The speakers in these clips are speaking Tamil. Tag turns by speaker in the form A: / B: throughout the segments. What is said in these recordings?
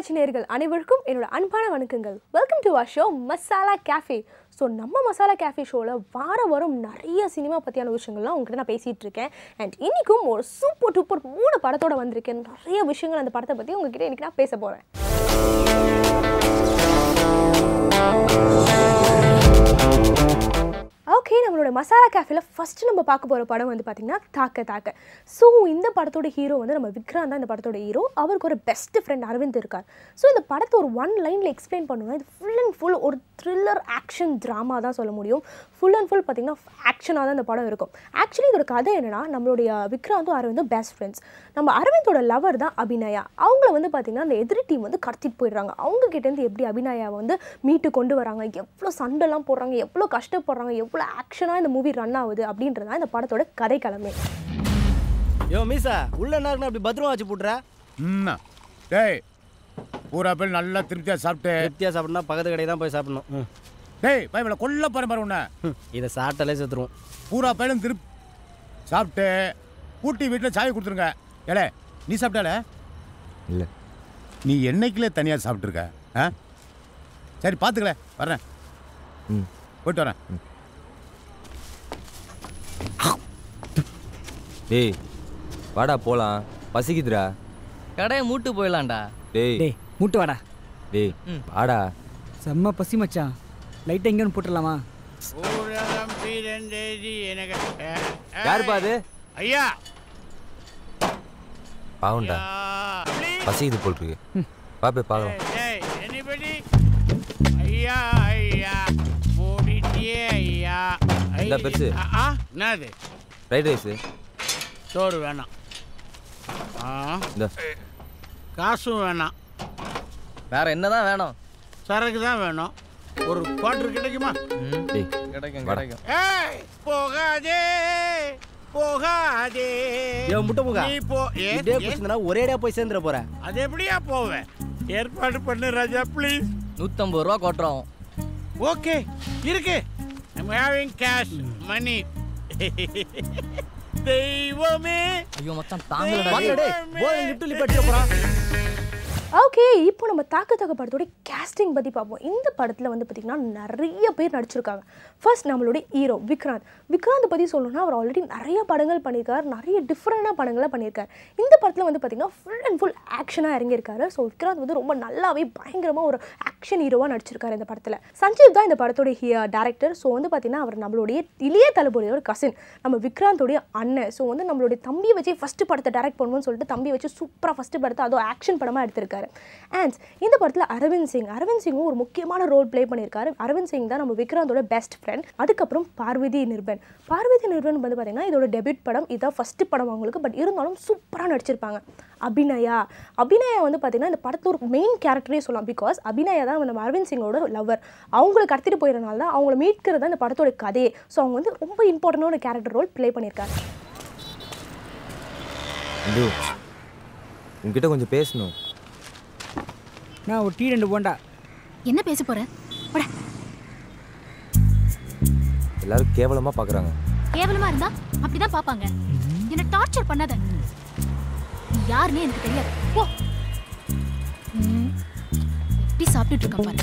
A: தொலைக்காட்சி நேயர்கள் அனைவருக்கும் என்னோட அன்பான வணக்கங்கள் welcome to our show Masala cafe so நம்ம மசாலா கேஃபே ஷோவில் வார வாரம் நிறைய சினிமா பற்றியான விஷயங்கள்லாம் உங்ககிட்ட நான் பேசிகிட்டு இருக்கேன் அண்ட் இன்றைக்கும் ஒரு சூப்பர் டூப்பர் மூணு படத்தோட வந்திருக்கேன் நிறைய விஷயங்கள் அந்த படத்தை பற்றி உங்ககிட்ட இன்றைக்கி நான் பேச போகிறேன் ஓகே நம்மளோட மசாலா கேஃபேல ஃபர்ஸ்ட் நம்ம பார்க்க போகிற படம் வந்து பார்த்திங்கன்னா தாக்க தாக்க ஸோ இந்த படத்தோட ஹீரோ வந்து நம்ம விக்ராந்த் தான் இந்த படத்தோட ஹீரோ அவருக்கு ஒரு பெஸ்ட் ஃப்ரெண்ட் அரவிந்த் இருக்கார் ஸோ இந்த படத்தை ஒரு ஒன் லைனில் எக்ஸ்பிளைன் பண்ணணும்னா இது ஃபுல் அண்ட் ஃபுல் ஒரு த்ரில்லர் ஆக்ஷன் ட்ராமா தான் சொல்ல முடியும் ஃபுல் அண்ட் ஃபுல் பார்த்திங்கன்னா ஆக்ஷனாக தான் இந்த படம் இருக்கும் ஆக்சுவலி இதோட கதை என்னன்னா நம்மளுடைய விக்ராந்தும் அரவிந்தும் பெஸ்ட் ஃப்ரெண்ட்ஸ் நம்ம அரவிந்தோட லவர் தான் அபிநயா அவங்கள வந்து பார்த்திங்கன்னா அந்த எதிரி டீம் வந்து கடத்திட்டு போயிடுறாங்க அவங்க கிட்டேருந்து எப்படி அபிநயாவை வந்து மீட்டு கொண்டு வராங்க எவ்வளோ சண்டைலாம் போடுறாங்க எவ்வளோ கஷ்டப்படுறாங்க எவ்வளோ ஆக்ஷனாக இந்த மூவி ரன் ஆகுது அப்படின்றது தான் இந்த படத்தோட கதை கிழமை
B: யோ மீசா உள்ள என்ன இருக்குன்னு அப்படி பத்திரமா வச்சு போட்டுற
C: ம் டேய் பூரா பேர் நல்லா திருப்தியாக சாப்பிட்டு
B: திருப்தியா சாப்பிடணும்னா பக்கத்து கடையை தான் போய் சாப்பிடணும் ம்.
C: டேய் பயமில்ல கொல்ல போகிற மாதிரி உன்னை
B: ம். இதை சாப்பிட்டாலே செத்துருவோம்
C: பூரா பேரும் திருப் சாப்பிட்டு பூட்டி வீட்டில் சாய் கொடுத்துருங்க ஏலே நீ சாப்பிட்டால
D: இல்லை
C: நீ என்னைக்குலே தனியாக சாப்பிட்ருக்க ஆ சரி பார்த்துக்கல வர்றேன்
D: ம்
C: போயிட்டு வரேன்
D: டேய் வாடா போலாம் பசிக்குதுடா
E: கடையை மூட்டு போயிடலாம்டா
D: டேய்
F: டேய் மூட்டு வாடா
D: டேய் வாடா
F: செம்ம பசி மச்சான் லைட்டாக எங்கேன்னு போட்டுடலாமா
D: யாருப்பா அது
C: ஐயா
D: பாவம்டா பசிக்குது போல் இருக்கு பாப்பே பார்க்கலாம்
C: டேய் anybody ஐயா ஐயா மூடிட்டியே ஐயா
D: இந்தா பெருசு.
C: ஆ என்னது
D: ஃப்ரைட் ரைஸு
C: சோறு வேணாம் ஆ
D: இந்த
C: காசும் வேணாம்
E: வேற என்னதான் வேணும்
C: சரக்கு தான் வேணும் ஒரு குவார்டர் கிடைக்குமா
D: டேய்
E: கிடைக்கும்
D: வாடா.
E: கிடைக்கும்
C: ஏய் போகாதே போகாதே
B: யோ முட்டை முகா
C: நீ போ ஏ
B: இப்படியே பிடிச்சிருந்தா ஒரேடியா போய் சேர்ந்துட போற
C: அது எப்படியா போவேன் ஏற்பாடு பண்ணு ராஜா ப்ளீஸ்
E: நூற்றம்பது ரூபா கொட்டுறோம்
C: ஓகே இருக்கு ஐம் ஹேவிங் கேஷ் மணி தெய்வமே
E: ஐயோ மச்சான் தாங்கலடா
B: வாங்கடா
E: டேய்.
B: டேய் போய் லிப்ட் லிப் அடிச்சு போறான்
A: ஓகே இப்போ நம்ம தாக்க தாக்க படத்தோட கேஸ்டிங் பற்றி பார்ப்போம் இந்த படத்தில் வந்து பார்த்திங்கன்னா நிறைய பேர் நடிச்சிருக்காங்க ஃபர்ஸ்ட் நம்மளுடைய ஹீரோ விக்ராந்த் விக்ராந்த் பற்றி சொல்லணும்னா அவர் ஆல்ரெடி நிறைய படங்கள் பண்ணியிருக்காரு நிறைய டிஃப்ரெண்டான படங்களை பண்ணியிருக்காரு இந்த படத்தில் வந்து பார்த்திங்கன்னா ஃபுல் அண்ட் ஃபுல் ஆக்ஷனாக இறங்கியிருக்காரு ஸோ விக்ராந்த் வந்து ரொம்ப நல்லாவே பயங்கரமாக ஒரு ஆக்ஷன் ஹீரோவாக நடிச்சிருக்காரு இந்த படத்தில் சஞ்சீவ் தான் இந்த படத்தோட டேரக்டர் ஸோ வந்து பார்த்திங்கன்னா அவர் நம்மளுடைய இளைய தளபதியோட கசின் நம்ம விக்ராந்தோடைய அண்ணன் ஸோ வந்து நம்மளுடைய தம்பியை வச்சு ஃபஸ்ட்டு படத்தை டேரக்ட் பண்ணுவோம்னு சொல்லிட்டு தம்பியை வச்சு சூப்பராக ஃபஸ்ட்டு படத்தை அதுவும் ஆக்ஷன் படமாக எடுத்திருக்காரு அண்ட் இந்த படத்தில் அரவிந்த் சிங் அரவிந்த் சிங்கும் ஒரு முக்கியமான ரோல் ப்ளே பண்ணியிருக்காரு அரவிந்த் சிங் தான் நம்ம விக்ராந்தோட பெஸ்ட் ஃப்ரெண்ட் அதுக்கப்புறம் பார்வதி நிர்பன் பார்வதி நிர்பன் வந்து பார்த்தீங்கன்னா இதோட டெபியூட் படம் இதான் ஃபஸ்ட்டு படம் அவங்களுக்கு பட் இருந்தாலும் சூப்பராக நடிச்சிருப்பாங்க அபிநயா அபிநயா வந்து பார்த்தீங்கன்னா இந்த படத்தில் ஒரு மெயின் கேரக்டரே சொல்லலாம் பிகாஸ் அபிநயா தான் நம்ம அரவிந்த் சிங்கோட லவர் அவங்களை கடத்திட்டு போயிடறனால தான் அவங்கள மீட்கிறது தான் இந்த படத்தோட கதையே ஸோ அவங்க வந்து ரொம்ப இம்பார்ட்டண்டான கேரக்டர் ரோல் ப்ளே பண்ணியிருக்காரு
D: இது உன்கிட்ட கொஞ்சம் பேசணும்
F: நான் ஒரு டீ ரெண்டு போண்டா
G: என்ன பேச போற போடா.
D: எல்லாரும் கேவலமா பார்க்கறாங்க
G: கேவலமா இருந்தா அப்படிதான் பாப்பாங்க என்ன டார்ச்சர் பண்ணாத நீ யாருன்னே எனக்கு தெரியாது போ ம். எப்படி சாப்பிட்டுட்டு இருக்க பாரு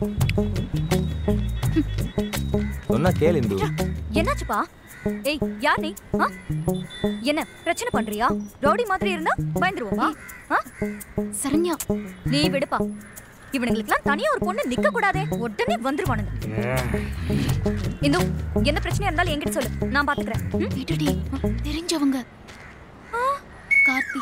D: சொன்னா கேளு இந்து
H: என்னாச்சுப்பா ஏய் யார் நீ ஆ? என்ன பிரச்சனை பண்றியா ரவுடி மாதிரி இருந்தா பயந்துருவோமா ஆ?
G: சரண்யா
H: நீ விடுப்பா இவனுங்களுக்குலாம் தனியா ஒரு பொண்ணு நிக்க கூடாதே உடனே வந்துருவானுங்க இந்து என்ன பிரச்சனையா இருந்தாலும் என்கிட்ட சொல்லு நான் பாத்துக்கிறேன் ம்?
G: விடுடி தெரிஞ்சவங்க கார்த்தி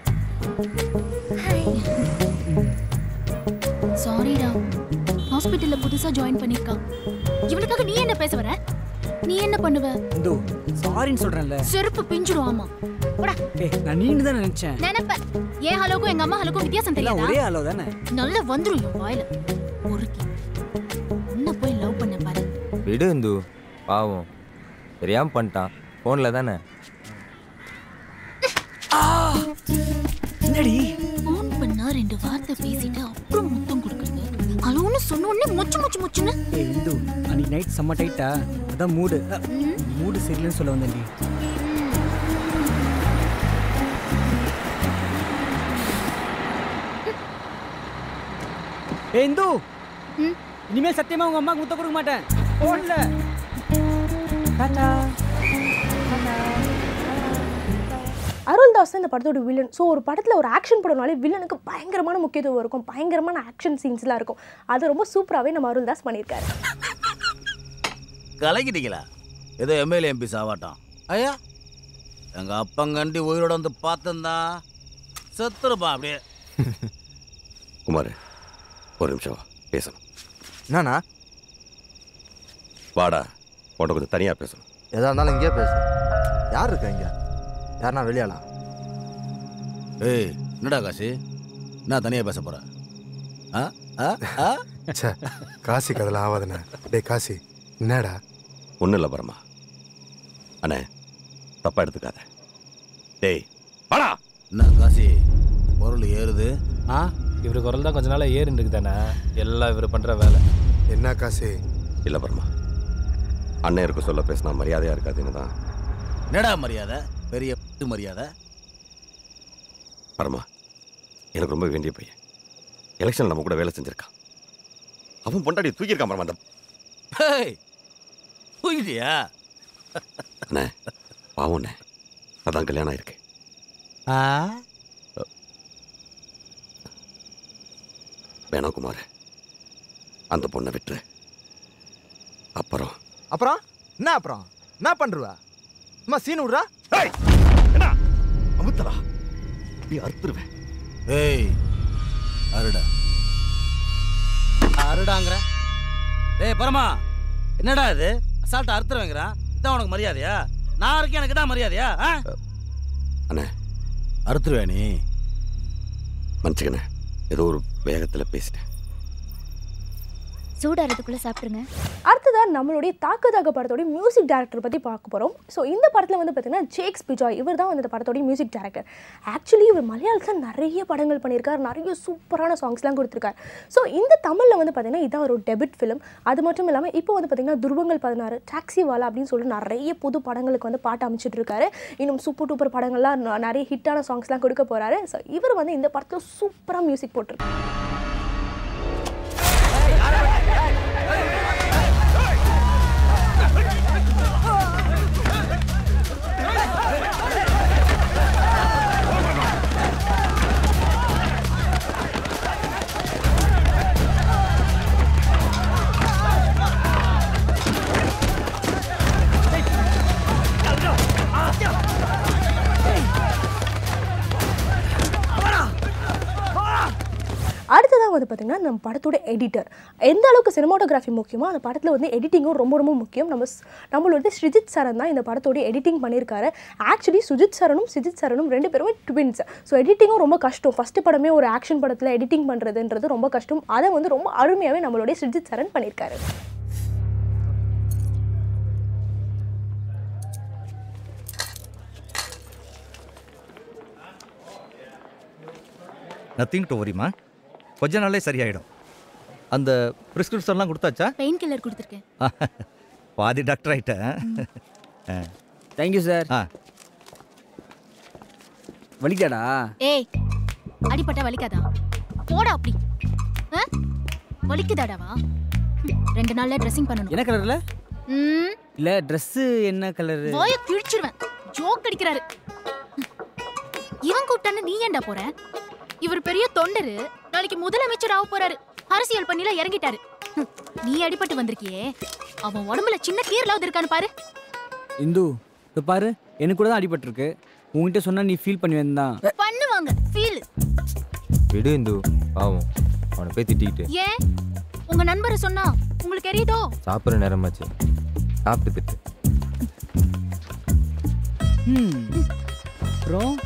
G: சாரிடா ஹாஸ்பிட்டல்ல புதுசா ஜாயின் பண்ணிருக்கான் இவனுக்காக நீ என்ன பேச வர நீ என்ன பண்ணுவ
F: இந்து சாரின்னு சொல்கிறேன்ல
G: செருப்பு பிஞ்சிடும் ஆமா போடா
F: டேய் நான் நீண்டு தான் நினச்சேன்
G: நினைப்ப என் ஹலோக்கும் எங்க அம்மா ஹலோக்கும் வித்தியாசம்
F: எல்லாம்
G: தெரியாதா
F: ஒரே அளவு தானே
G: நல்லா வந்துரும் என் வாயில பொறுக்கி உன்னை போய் லவ் பண்ண பாரு
D: விடு இந்து பாவம் தெரியாம பண்ணிட்டான் ஃபோன்ல தானே
F: என்னடி
G: ஃபோன் பண்ணா ரெண்டு வார்த்தை பேசிட்டு அப்புறம் முத்தம் கொடுக்குறது ஹலோன்னு சொன்ன உடனே மொச்சு மொச்சு மொச்சுன்னு
F: ஏய் இந்து அன்னைக்கு நைட் செம்ம டைட்டா அதான் மூடு மூடு சரியில்லைன்னு சொல்ல வந்தேன்டி ஏ இந்து
G: ம்?
F: இனிமேல் சத்தியமா உங்க அம்மாக்கு முத்த கொடுக்க மாட்டேன் போன்ல டாடா
A: அருள்தாஸ் தான் இந்த படத்தோட வில்லன் ஸோ ஒரு படத்தில் ஒரு ஆக்ஷன் படம்னாலே வில்லனுக்கு பயங்கரமான முக்கியத்துவம் இருக்கும் பயங்கரமான ஆக்ஷன் சீன்ஸ்லாம் இருக்கும் அது ரொம்ப சூப்பராகவே நம்ம அருள்தாஸ் பண்ணியிருக்காரு
I: கலக்கிட்டீங்களா ஏதோ எம்எல்ஏ எம்பி சாவாட்டம் ஐயா எங்க அப்பங்கண்டி உயிரோட வந்து பார்த்தந்தா செத்துருப்பான் அப்படியே
J: குமார் ஒரு நிமிஷம் வா, பேசணும்
K: என்னண்ணா
J: வாடா உன்கிட்ட கொஞ்சம் தனியாக பேசணும்
K: எதா இருந்தாலும் இங்கேயே பேசு யார் இருக்கா இங்க யாருண்ணா வெளியாளா
I: ஏய் என்னடா காசி என்ன தனியா பேச போற ஆ ஆ ஆ
L: ச்சே காசிக்கு அதெல்லாம் ஆகாதுண்ணே டேய் காசி என்னடா
J: ஒன்றும் இல்லை பரமா அண்ணே தப்பா எடுத்துக்காத டேய் வாடா
I: என்ன காசி பொருள் ஏறுது
B: ஆ இவர் குரல் தான் கொஞ்ச நாள் ஏறின்னு இருக்குதானே எல்லாம் இவர் பண்ணுற வேலை
L: என்ன காசி
J: இல்லை பரமா அண்ணன் இருக்க சொல்ல பேசினா மரியாதையாக இருக்காதுன்னு தான்
I: என்னடா மரியாதை பெரிய மரியாதை
J: பரமா எனக்கு ரொம்ப வேண்டிய பையன் எலெக்ஷன் நம்ம கூட வேலை செஞ்சிருக்கான் அவன் பொண்டாடி தூக்கியிருக்கான் பரமா அந்த
I: ஹேய், தூக்கிட்டியா
J: அண்ணே பாவம் அண்ணே அதான் கல்யாணம் ஆயிருக்கு
I: ஆ
J: வேணாம் குமார் அந்த பொண்ணை விட்டுரு அப்புறம்
K: அப்புறம் என்ன அப்புறம் என்ன பண்ணுருவா அம்மா சீன் விட்றா
J: என்ன அமுத்தலா நீ அறுத்துருவேன்
I: ஏய் அருடா அருடாங்கிற ஏய் பரமா என்னடா இது அசால்ட்டா அறுத்துருவேங்கிறான் இதான் உனக்கு மரியாதையா நான் இருக்கேன் எனக்கு தான் மரியாதையா ஆ?
J: அண்ணே
I: அறுத்துருவே நீ
J: மன்னிச்சுக்கண்ணே ஏதோ ஒரு வேகத்தில் பேசிட்டேன்
G: சூடாறதுக்குள்ள சாப்பிட்டுருங்க
A: அடுத்ததாக நம்மளுடைய தாக்கு தாக்கு படத்தோட மியூசிக் டைரக்டர் பற்றி பார்க்க போகிறோம் ஸோ இந்த படத்தில் வந்து பார்த்தீங்கன்னா ஜேக்ஸ் பிஜாய் இவர் தான் வந்து இந்த படத்தோட மியூசிக் டைரக்டர் ஆக்சுவலி இவர் மலையாளத்தில் நிறைய படங்கள் பண்ணியிருக்காரு நிறைய சூப்பரான சாங்ஸ்லாம் கொடுத்துருக்காரு ஸோ இந்த தமிழில் வந்து பார்த்தீங்கன்னா இதான் ஒரு டெபிட் ஃபிலிம் அது மட்டும் இல்லாமல் இப்போ வந்து பார்த்தீங்கன்னா துருவங்கள் பதினாறு டாக்ஸி வாலா அப்படின்னு சொல்லி நிறைய புது படங்களுக்கு வந்து பாட்டு அமைச்சிட்டு இருக்காரு இன்னும் சூப்பர் டூப்பர் படங்கள்லாம் ந- நிறைய ஹிட்டான சாங்ஸ்லாம் கொடுக்க போகிறாரு ஸோ இவர் வந்து இந்த படத்தில் சூப்பராக மியூசிக் போட்டிருக்காரு அடுத்ததாக வந்து பார்த்திங்கன்னா நம்ம படத்தோட எடிட்டர் எந்த அளவுக்கு சினிமாட்டோகிராஃபி முக்கியமோ அந்த படத்தில் வந்து எடிட்டிங்கும் ரொம்ப ரொம்ப முக்கியம் நம்ம ஸ்- நம்மளோட ஸ்ரிஜித் சரண் தான் இந்த படத்தோட எடிட்டிங் பண்ணியிருக்காரு ஆக்சுவலி சுஜித் சரணும் சிஜித் சரணும் ரெண்டு பேருமே ட்வின்ஸ் ஸோ எடிட்டிங்கும் ரொம்ப கஷ்டம் ஃபஸ்ட்டு படமே ஒரு ஆக்ஷன் படத்தில் எடிட்டிங் பண்ணுறதுன்றது ரொம்ப கஷ்டம் அதை வந்து ரொம்ப அருமையாகவே நம்மளுடைய ஸ்ரிஜித் சரண் பண்ணியிருக்காரு
M: நத்திங் டு வரிமா கொஞ்ச நாளே சரியாயிடும் அந்த ப்ரிஸ்கிரிப்ஷன்லாம் கொடுத்தாச்சா
G: பெயின் கில்லர் கொடுத்துருக்கேன்
M: பாதி டாக்டர் ஆயிட்டேன்
F: தேங்க்யூ சார்
M: ஆ
F: வலிக்காடா
G: ஏய் அடிப்பட்டா வலிக்காதா போடா அப்படி ஆ? வலிக்குதாடாவா ம், ரெண்டு நாள்ல ட்ரெஸ்ஸிங் பண்ணணும்
F: என்ன கலர்ல
G: ம்
F: இல்ல Dress என்ன கலரு
G: வாய கிழிச்சிருவேன் ஜோக் அடிக்கிறாரு ம். இவன் கூப்பிட்டான்னு நீ ஏன்டா போற இவர் பெரிய தொண்டரு நாளைக்கு முதலமைச்சர் ஆக போறாரு அரசியல் பண்ணில இறங்கிட்டாரு ம். நீ அடிபட்டு வந்திருக்கியே அவன் உடம்புல சின்ன கீரலாவது இருக்கான்னு பாரு
F: இந்து இப்போ பாரு எனக்கு கூட தான் அடிபட்டிருக்கு உங்ககிட்ட சொன்னா நீ ஃபீல் பண்ணி வந்தான்
G: பண்ணுவாங்க ஃபீல்
D: விடு இந்து பாவம் அவனை போய் திட்டிக்கிட்டு
G: ஏன் உங்க நண்பரை சொன்னா உங்களுக்கு எரியுதோ
D: சாப்பிட்ற நேரமாச்சு சாப்பிட்டு திட்டு
F: ம் அப்புறம்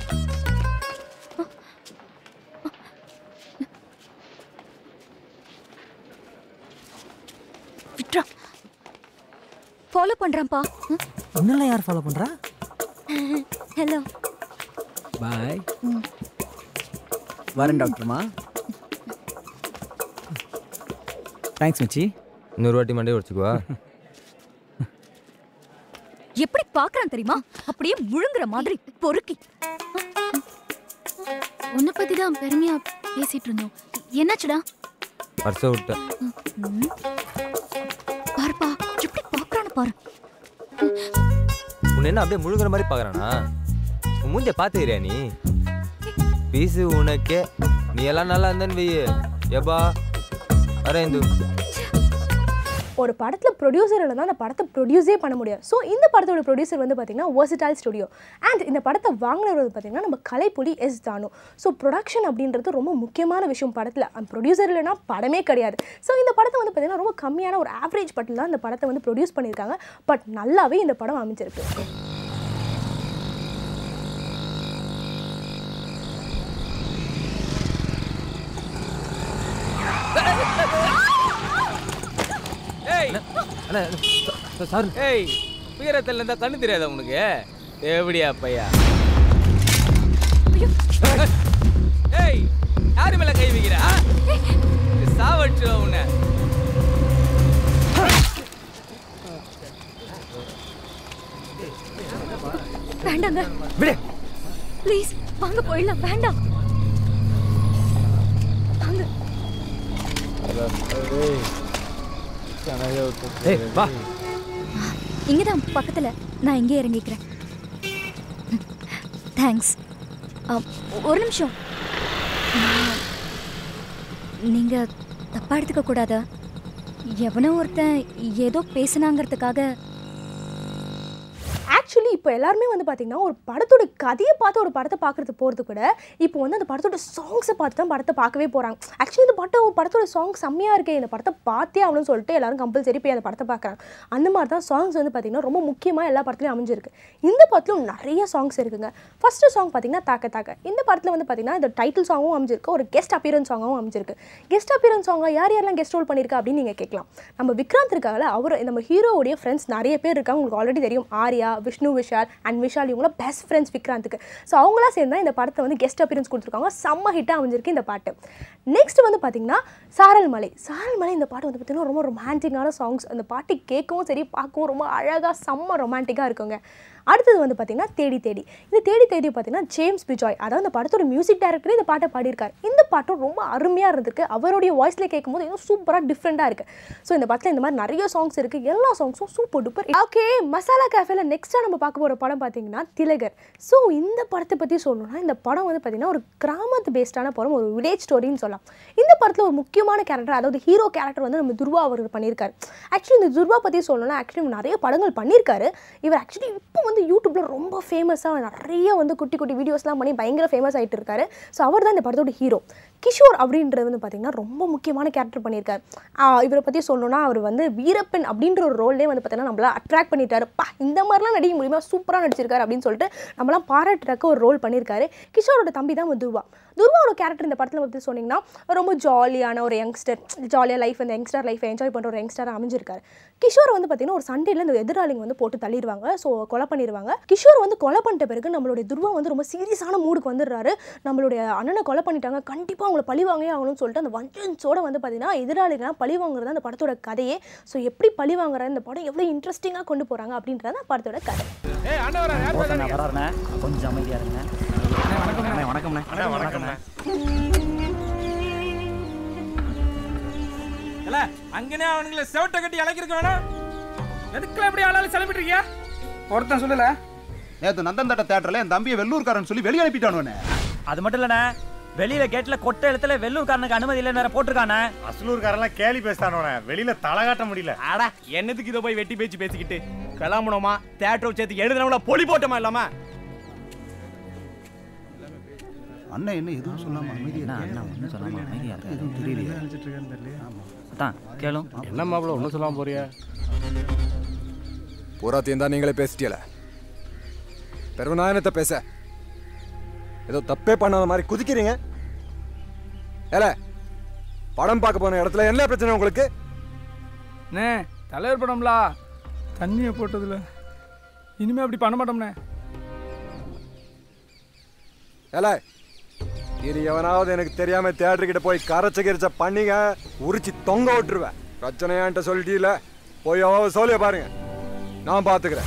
H: விட்ரா ஃபாலோ பண்றான்ப்பா
F: இன்னும் யார் ஃபாலோ பண்றா
H: ஹலோ
F: பாய் வரேன் டாக்டர்மா தேங்க்ஸ் மச்சி
D: இன்னொரு வாட்டி மண்டே உடச்சிக்குவா
H: எப்படி பாக்குறான் தெரியுமா அப்படியே முழுங்குற மாதிரி பொறுக்கி
G: உன்னை பத்தி தான் பெருமையா பேசிட்டு இருந்தோம் என்னாச்சுடா
D: பர்ஸை விட்டேன்
H: ம். பாருப்பா எப்படி பாக்குறான்னு பாரு
D: உன்னை என்ன அப்படியே முழுங்குற மாதிரி பார்க்கறானா உன் மூஞ்ச பார்த்துக்கிறியா நீ பீஸு உனக்கே நீ எல்லாம் நல்லா இருந்தேன்னு வெய்யு ஏபா வரேன் இந்து
A: ஒரு படத்தில் ப்ரொடியூசர் தான் அந்த படத்தை ப்ரொடியூஸே பண்ண முடியும் ஸோ இந்த படத்தோட ப்ரொடியூசர் வந்து பார்த்தீங்கன்னா வெர்சிட்டால் ஸ்டுடியோ அண்ட் இந்த படத்தை வாங்கினவர் வந்து பார்த்தீங்கன்னா நம்ம Kalaipuli S Thanu so production அப்படின்றது ரொம்ப முக்கியமான விஷயம் படத்தில் அந்த ப்ரொடியூசர் இல்லைனா படமே கிடையாது ஸோ இந்த படத்தை வந்து பார்த்தீங்கன்னா ரொம்ப கம்மியான ஒரு ஆவரேஜ் பட்டில் தான் இந்த படத்தை வந்து ப்ரொடியூஸ் பண்ணியிருக்காங்க பட் நல்லாவே இந்த படம் அமைஞ்சிருக்கு
D: ஏய் அண்ணா சார் ஏய் உயரத்தில் இருந்தால் கண்ணு தெரியாதா உனக்கு எப்படியா பையா ஏய் யாரு மேல கை வைக்கிறா சாவட்டு உன்னை
H: வேண்டாங்க
D: விடு
H: ப்ளீஸ் வாங்க போயிடலாம் வேண்டாம் வாங்க
D: ஏய் வா
H: இங்கதான் பக்கத்துல நான் இங்கே இறங்கிக்கிறேன் தேங்க்ஸ் ஒரு நிமிஷம் நான்- நீங்க தப்பா எடுத்துக்க கூடாது எவனோ ஒருத்தன் ஏதோ பேசுனாங்கிறதுக்காக
A: ஆக்சுவலி இப்போ எல்லாருமே வந்து பார்த்தீங்கன்னா ஒரு படத்தோட கதையை பார்த்து ஒரு படத்தை பார்க்குறது போகிறது கூட இப்போ வந்து அந்த படத்தோட சாங்ஸை பார்த்து தான் படத்தை பார்க்கவே போகிறாங்க ஆக்சுவலி இந்த படம் படத்தோட சாங் செம்மையாக இருக்கே இந்த படத்தை பார்த்தே ஆகணும்னு சொல்லிட்டு எல்லாரும் கம்பல்சரி போய் அந்த படத்தை பார்க்குறாங்க அந்த மாதிரி தான் சாங்ஸ் வந்து பார்த்தீங்கன்னா ரொம்ப முக்கியமாக எல்லா படத்துலையும் அமைஞ்சிருக்கு இந்த படத்துலையும் நிறைய சாங்ஸ் இருக்குங்க ஃபஸ்ட்டு சாங் பார்த்தீங்கன்னா தாக்க தாக்க இந்த படத்தில் வந்து பார்த்தீங்கன்னா இந்த டைட்டில் சாங்கும் அமைஞ்சிருக்கு ஒரு கெஸ்ட் அப்பியரன்ஸ் சாங்காகவும் அமைஞ்சிருக்கு கெஸ்ட் அப்பியரன்ஸ் சாங்காக யார் யாரெல்லாம் கெஸ்ட் ரோல் பண்ணியிருக்கா அப்படின்னு நீங்கள் கேட்கலாம் நம்ம விக்ராந்த் இருக்காங்கல்ல அவர் நம்ம ஹீரோவுடைய ஃப்ரெண்ட்ஸ் நிறைய பேர் இருக்காங்க உங்களுக்கு ஆல்ரெடி தெரியும் ஆர்யா விஷ்ணு விஷால் அண்ட் விஷால் இவங்களாம் பெஸ்ட் ஃப்ரெண்ட்ஸ் விக்ராந்துக்கு ஸோ அவங்களாம் சேர்ந்து தான் இந்த படத்தை வந்து கெஸ்ட் அப்பியரன்ஸ் கொடுத்துருக்காங்க செம்ம ஹிட்டாக அமைஞ்சிருக்கு இந்த பாட்டு நெக்ஸ்ட் வந்து பார்த்தீங்கன்னா சாரல் மலை சாரல் மலை இந்த பாட்டு வந்து பார்த்தீங்கன்னா ரொம்ப ரொமான்டிக்கான சாங்ஸ் அந்த பாட்டு கேட்கவும் சரி பார்க்கவும் ரொம்ப அழகாக செம்ம ரொமான்டிக்காக இருக்குங்க அடுத்தது வந்து பார்த்தீங்கன்னா தேடி தேடி இந்த தேடி தேடி பார்த்தீங்கன்னா ஜேம்ஸ் பிஜாய் அதாவது இந்த படத்தோட மியூசிக் டைரக்டரே இந்த பாட்டை பாடியிருக்காரு இந்த பாட்டும் ரொம்ப அருமையாக இருந்திருக்கு அவருடைய வாய்ஸில் கேட்கும்போது இன்னும் சூப்பராக டிஃப்ரெண்ட்டாக இருக்குது ஸோ இந்த படத்தில் இந்த மாதிரி நிறைய சாங்ஸ் இருக்குது எல்லா சாங்ஸும் சூப்பர் டூப்பர் ஓகே மசாலா கேஃபேல நெக்ஸ்ட்டாக நம்ம பார்க்க போகிற படம் பார்த்தீங்கன்னா திலகர் ஸோ இந்த படத்தை பற்றி சொல்லணும்னா இந்த படம் வந்து பார்த்தீங்கன்னா ஒரு கிராமத்து பேஸ்டான படம் ஒரு வில்லேஜ் ஸ்டோரின்னு சொல்லலாம் இந்த படத்தில் ஒரு முக்கியமான கேரக்டர் அதாவது ஹீரோ கேரக்டர் வந்து நம்ம துர்வா அவர் பண்ணியிருக்காரு ஆக்சுவலி இந்த துர்வா பற்றி சொல்லணும்னா ஆக்சுவலி நிறைய படங்கள் பண்ணியிருக்காரு இவர் ஆக்சுவலி இப்போ வந்து யூடியூப்ல ரொம்ப ஃபேமஸாக நிறைய வந்து குட்டி குட்டி வீடியோஸ்லாம் பண்ணி பயங்கர ஃபேமஸ் ஆகிட்டு இருக்காரு ஸோ அவர் தான் இந்த படத்தோட ஹீரோ கிஷோர் அப்படின்றது வந்து பார்த்தீங்கன்னா ரொம்ப முக்கியமான கேரக்டர் பண்ணியிருக்காரு ஆஹ் இவரை பற்றி சொல்லணும்னா அவர் வந்து வீரப்பன் அப்படின்ற ஒரு ரோல்லே வந்து பார்த்தீங்கன்னா நம்மள அட்ராக்ட் பண்ணிட்டாரு பா இந்த மாதிரிலாம் நடிக்க முடியுமா சூப்பராக நடிச்சிருக்காரு அப்படின்னு சொல்லிட்டு நம்மளாம் பாராட்டுறக்க ஒரு ரோல் பண்ணியிருக்காரு கிஷோரோட தம்பி தான் வந்து துர்வா துர்வாவோட கேரக்டர் இந்த படத்தில் பற்றி சொன்னீங்கன்னா ரொம்ப ஜாலியான ஒரு யங்ஸ்டர் ஜாலியாக லைஃப் இந்த யங்ஸ்டர் லைஃப்பை என்ஜாய் பண்ணுற ஒரு யங்ஸ்டராக அமைஞ்சிருக்காரு கிஷோர் வந்து பார்த்தீங்கன்னா ஒரு சண்டையில் இந்த எதிராளிங்க வந்து போட்டு தள்ளிடுவாங்க ஸோ கொலை பண்ணிடுவாங்க கிஷோர் வந்து கொலை பண்ணிட்ட பிறகு நம்மளுடைய துர்வா வந்து ரொம்ப சீரியஸான மூடுக்கு வந்துடுறாரு நம்மளுடைய அண்ணனை கொலை பண்ணிட்டாங்க கண்டிப்பாக அவங்கள பழி வாங்கே ஆகணும்னு சொல்லிட்டு அந்த வஞ்சன்ஸோட வந்து பார்த்தீங்கன்னா எதிராளிகள்லாம் பழி வாங்குறது அந்த படத்தோட கதையே ஸோ எப்படி பழி வாங்குற இந்த படம் எவ்வளோ இன்ட்ரெஸ்டிங்காக கொண்டு போகிறாங்க அப்படின்றது அந்த படத்தோட கதை
N: ஓகேண்ணா வராருண்ணே கொஞ்சம் அமைதியா இருங்க வணக்கம்ண்ணே வணக்கம்ண்ணே வணக்கம்ண்ணே
O: இல்ல அங்கனே அவனுங்களை செவட்ட கட்டி அழைக்கிறக்க வேணாம் எதுக்குலாம் இப்படி ஆளாலும் கிளம்பிட்டு இருக்கியா ஒருத்தன் சொல்லல
P: நேத்து நந்தன் தேட்டர்ல என் தம்பியை வெள்ளூர்காரன் சொல்லி வெளியே அனுப்பிட்டானு
N: அது மட்டும் இல்லண்ணே வெளியில கேட்ல கொட்டை எழுத்துல வெள்ளூர்காரனுக்கு அனுமதி இல்லைன்னு வேற போட்டிருக்கானே
Q: அசலூர்காரெல்லாம் கேலி பேசிட்டானோட வெளியில தலை காட்ட முடியல
O: ஆடா என்னதுக்கு இதை போய் வெட்டி பேச்சு பேசிக்கிட்டு கிளம்பணுமா தேட்டர் சேர்த்து எழுதுனவங்கள பொலி போட்டோமா இல்லாம
P: அண்ணன் என்ன எதுவும் சொல்லாம அமைதியா
N: அண்ணா ஒன்றும் சொல்லாம அமைதியா இருக்கு
P: எதுவும் தெரியலையே
N: அதான் கேளும்
Q: என்ன மாப்பிள ஒன்றும் சொல்லாம போறியா
R: பூராத்தையும் தான் நீங்களே பேசிட்டியல பிறகு நான் என்னத்த பேச ஏதோ தப்பே பண்ணாத மாதிரி குதிக்கிறீங்க ஏல படம் பார்க்க போன இடத்துல என்ன பிரச்சனை உங்களுக்கு
O: அண்ணே தலைவர் படம்லா தண்ணியை போட்டதுல இனிமே அப்படி பண்ண மாட்டோம்ண்ணே
R: ஏல இது எவனாவது எனக்கு தெரியாம தியேட்டர் கிட்ட போய் கரைச்ச கிரிச்ச பண்ணிங்க உரிச்சு தொங்க விட்டுருவேன் பிரச்சனையான்ட்ட சொல்லிட்டீல போய் அவ சொல்லிய பாருங்க நான் பாத்துக்கிறேன்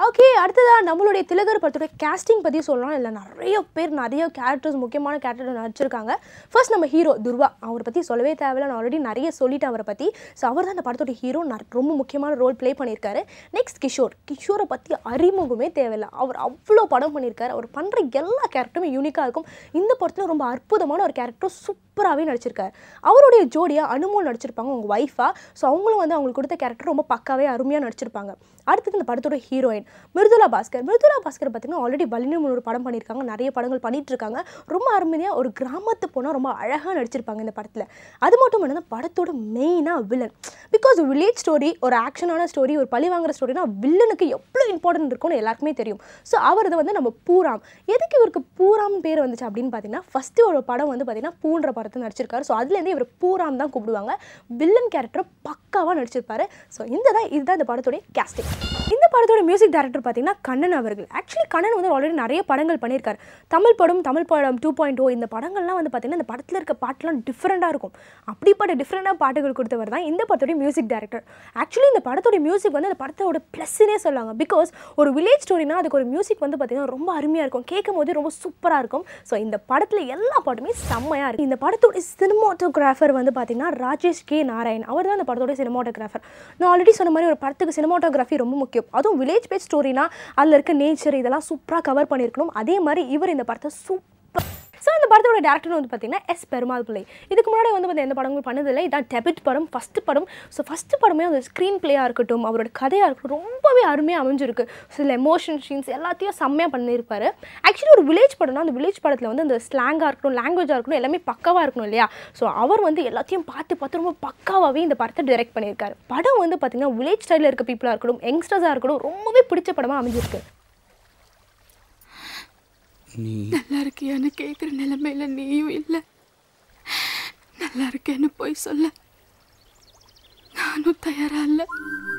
A: ஓகே அடுத்ததா நம்மளுடைய திலகர் படத்தோட கேஸ்டிங் பற்றி சொல்லலாம் இல்லை நிறைய பேர் நிறைய கேரக்டர்ஸ் முக்கியமான கேரக்டர் நடிச்சிருக்காங்க ஃபர்ஸ்ட் நம்ம ஹீரோ துர்வா அவரை பற்றி சொல்லவே தேவையில்ல நான் ஆல்ரெடி நிறைய சொல்லிட்டேன் அவரை பற்றி ஸோ அவர் தான் அந்த படத்தோட ஹீரோ ரொம்ப முக்கியமான ரோல் ப்ளே பண்ணியிருக்காரு நெக்ஸ்ட் கிஷோர் கிஷோரை பற்றி அறிமுகமே தேவையில்லை அவர் அவ்வளோ படம் பண்ணியிருக்காரு அவர் பண்ணுற எல்லா கேரக்டருமே யூனிக்காக இருக்கும் இந்த படத்தில் ரொம்ப அற்புதமான ஒரு கேரக்டர் சூப்பராகவே நடிச்சிருக்காரு அவருடைய ஜோடியாக அனுமோல் நடிச்சிருப்பாங்க உங்கள் ஒய்ஃபா ஸோ அவங்களும் வந்து அவங்களுக்கு கொடுத்த கேரக்டர் ரொம்ப பக்காவே அருமையாக நடிச்சிருப்பாங்க அடுத்தது இந்த படத்தோட ஹீரோயின் மிருதுலா பாஸ்கர் மிருதுலா பாஸ்கர் பார்த்தீங்கன்னா ஆல்ரெடி பலினு ஒரு படம் பண்ணியிருக்காங்க நிறைய படங்கள் பண்ணிட்டு இருக்காங்க ரொம்ப அருமையாக ஒரு கிராமத்து போனால் ரொம்ப அழகாக நடிச்சிருப்பாங்க இந்த படத்தில் அது மட்டும் இல்லாமல் படத்தோட மெயினாக வில்லன் பிகாஸ் வில்லேஜ் ஸ்டோரி ஒரு ஆக்ஷனான ஸ்டோரி ஒரு பழி வாங்குற ஸ்டோரினா வில்லனுக்கு எவ்வளோ இம்பார்ட்டன்ட் இருக்கும்னு எல்லாருக்குமே தெரியும் ஸோ அவர் இதை வந்து நம்ம பூராம் எதுக்கு இவருக்கு பூராம் பேர் வந்துச்சு அப்படின்னு பார்த்தீங்கன்னா ஃபஸ்ட்டு ஒரு படம் வந்து பார்த்தீங்கன்னா பூன்ற படத்தை நடிச்சிருக்காரு ஸோ அதுலேருந்து இவர் பூராம் தான் கூப்பிடுவாங்க வில்லன் கேரக்டர் பக்காவாக நடிச்சிருப்பாரு ஸோ இந்த தான் இதுதான் இந்த படத்தோடைய கேஸ்டிங் இந்த படத்தோட மியூசிக் டைரக்டர் பார்த்தீங்கன்னா கண்ணன் அவர்கள் ஆக்சுவலி கண்ணன் வந்து ஆல்ரெடி நிறைய படங்கள் பண்ணியிருக்காரு தமிழ் படம் தமிழ் படம் டூ பாயிண்ட் ஓ இந்த படங்கள்லாம் வந்து பார்த்தீங்கன்னா இந்த படத்தில் இருக்க பாட்டுலாம் டிஃப்ரெண்ட்டாக இருக்கும் அப்படிப்பட்ட டிஃப்ரெண்டாக பாட்டுகள் கொடுத்தவர் தான் இந்த படத்தோட மியூசிக் டைரக்டர் ஆக்சுவலி இந்த படத்தோட மியூசிக் வந்து அந்த படத்தோட ப்ளஸ்ஸுனே சொல்லாங்க பிகாஸ் ஒரு வில்லேஜ் ஸ்டோரினா அதுக்கு ஒரு மியூசிக் வந்து பார்த்தீங்கன்னா ரொம்ப அருமையாக இருக்கும் கேட்கும் போது ரொம்ப சூப்பராக இருக்கும் ஸோ இந்த படத்தில் எல்லா பாட்டுமே செம்மையாக இருக்கும் இந்த படத்தோட சினிமாட்டோகிராஃபர் வந்து பார்த்தீங்கன்னா ராஜேஷ் கே நாராயண் அவர் தான் இந்த படத்தோட சினிமாட்டோகிராஃபர் நான் ஆல்ரெடி சொன்ன மாதிரி ஒரு படத்துக்கு சினிமாட்டோகிராஃபி ரொம்ப முக்கியம் அதுவும் வில்லேஜ் பேஸ் ஸ்டோரினா அதில் இருக்க நேச்சர் இதெல்லாம் சூப்பராக கவர் பண்ணியிருக்கணும் அதே மாதிரி இவர் இந்த படத்தை சூப்பர் ஸோ இந்த படத்தோட டேரக்டர் வந்து பார்த்தீங்கன்னா எஸ் பெருமாள் பிள்ளை இதுக்கு முன்னாடி வந்து பார்த்தீங்கன்னா எந்த படங்களும் பண்ணதில்லை இதான் டெபிட் படம் ஃபஸ்ட்டு படம் ஸோ ஃபஸ்ட்டு படமே அந்த ஸ்க்ரீன் பிளேயாக இருக்கட்டும் அவரோட கதையாக இருக்கட்டும் ரொம்பவே அருமையாக அமைஞ்சிருக்கு சில எமோஷன் சீன்ஸ் எல்லாத்தையும் செம்மையாக பண்ணியிருப்பாரு ஆக்சுவலி ஒரு வில்லேஜ் படம்னா அந்த வில்லேஜ் படத்தில் வந்து அந்த ஸ்லாங்காக இருக்கட்டும் லாங்குவேஜாக இருக்கட்டும் எல்லாமே பக்காவாக இருக்கணும் இல்லையா ஸோ அவர் வந்து எல்லாத்தையும் பார்த்து பார்த்து ரொம்ப பக்காவாகவே இந்த படத்தை டைரக்ட் பண்ணியிருக்காரு படம் வந்து பார்த்தீங்கன்னா வில்லேஜ் ஸ்டைலில் இருக்க பீப்புளாக இருக்கட்டும் யங்ஸ்டர்ஸாக இருக்கட்டும் ரொம்பவே பிடிச்ச படமாக அமைஞ்சிருக்கு
S: நீ நல்லா இருக்கியான்னு கேட்குற நிலைமையில நீயும் இல்லை நல்லா இருக்கேன்னு போய் சொல்ல நானும் தயாரா இல்லை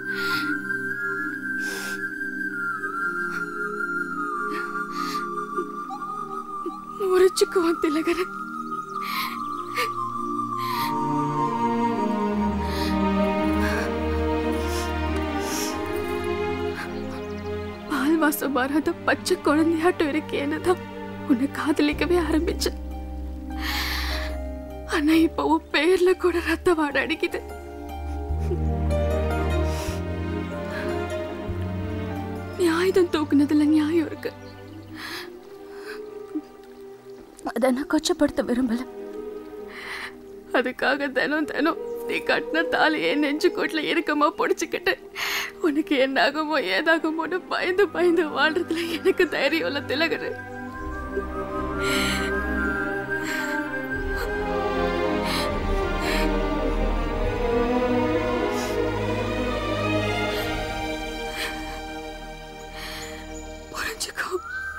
S: முறிச்சுக்குவான் திலகர பால் வாசம் வராத பச்சை குழந்தையாட்டம் இருக்கேன்னு தான் உன்னை காதலிக்கவே ஆரம்பிச்சேன் ஆனா இப்போ உன் பேர்ல கூட ரத்த வாட அடிக்குது நீ ஆயுதம் தூக்குனதுல நியாயம் இருக்கு அதை நான் கொச்சப்படுத்த விரும்பல அதுக்காக தினம் தினம் நீ கட்டின தாலியே நெஞ்சு கூட்டுல இறுக்கமா பிடிச்சுக்கிட்டு உனக்கு என்ன ஆகுமோ ஏதாகுமோன்னு பயந்து பயந்து வாழ்றதுல எனக்கு தைரியம் இல்ல திலகரு புரிஞ்சுக்கோ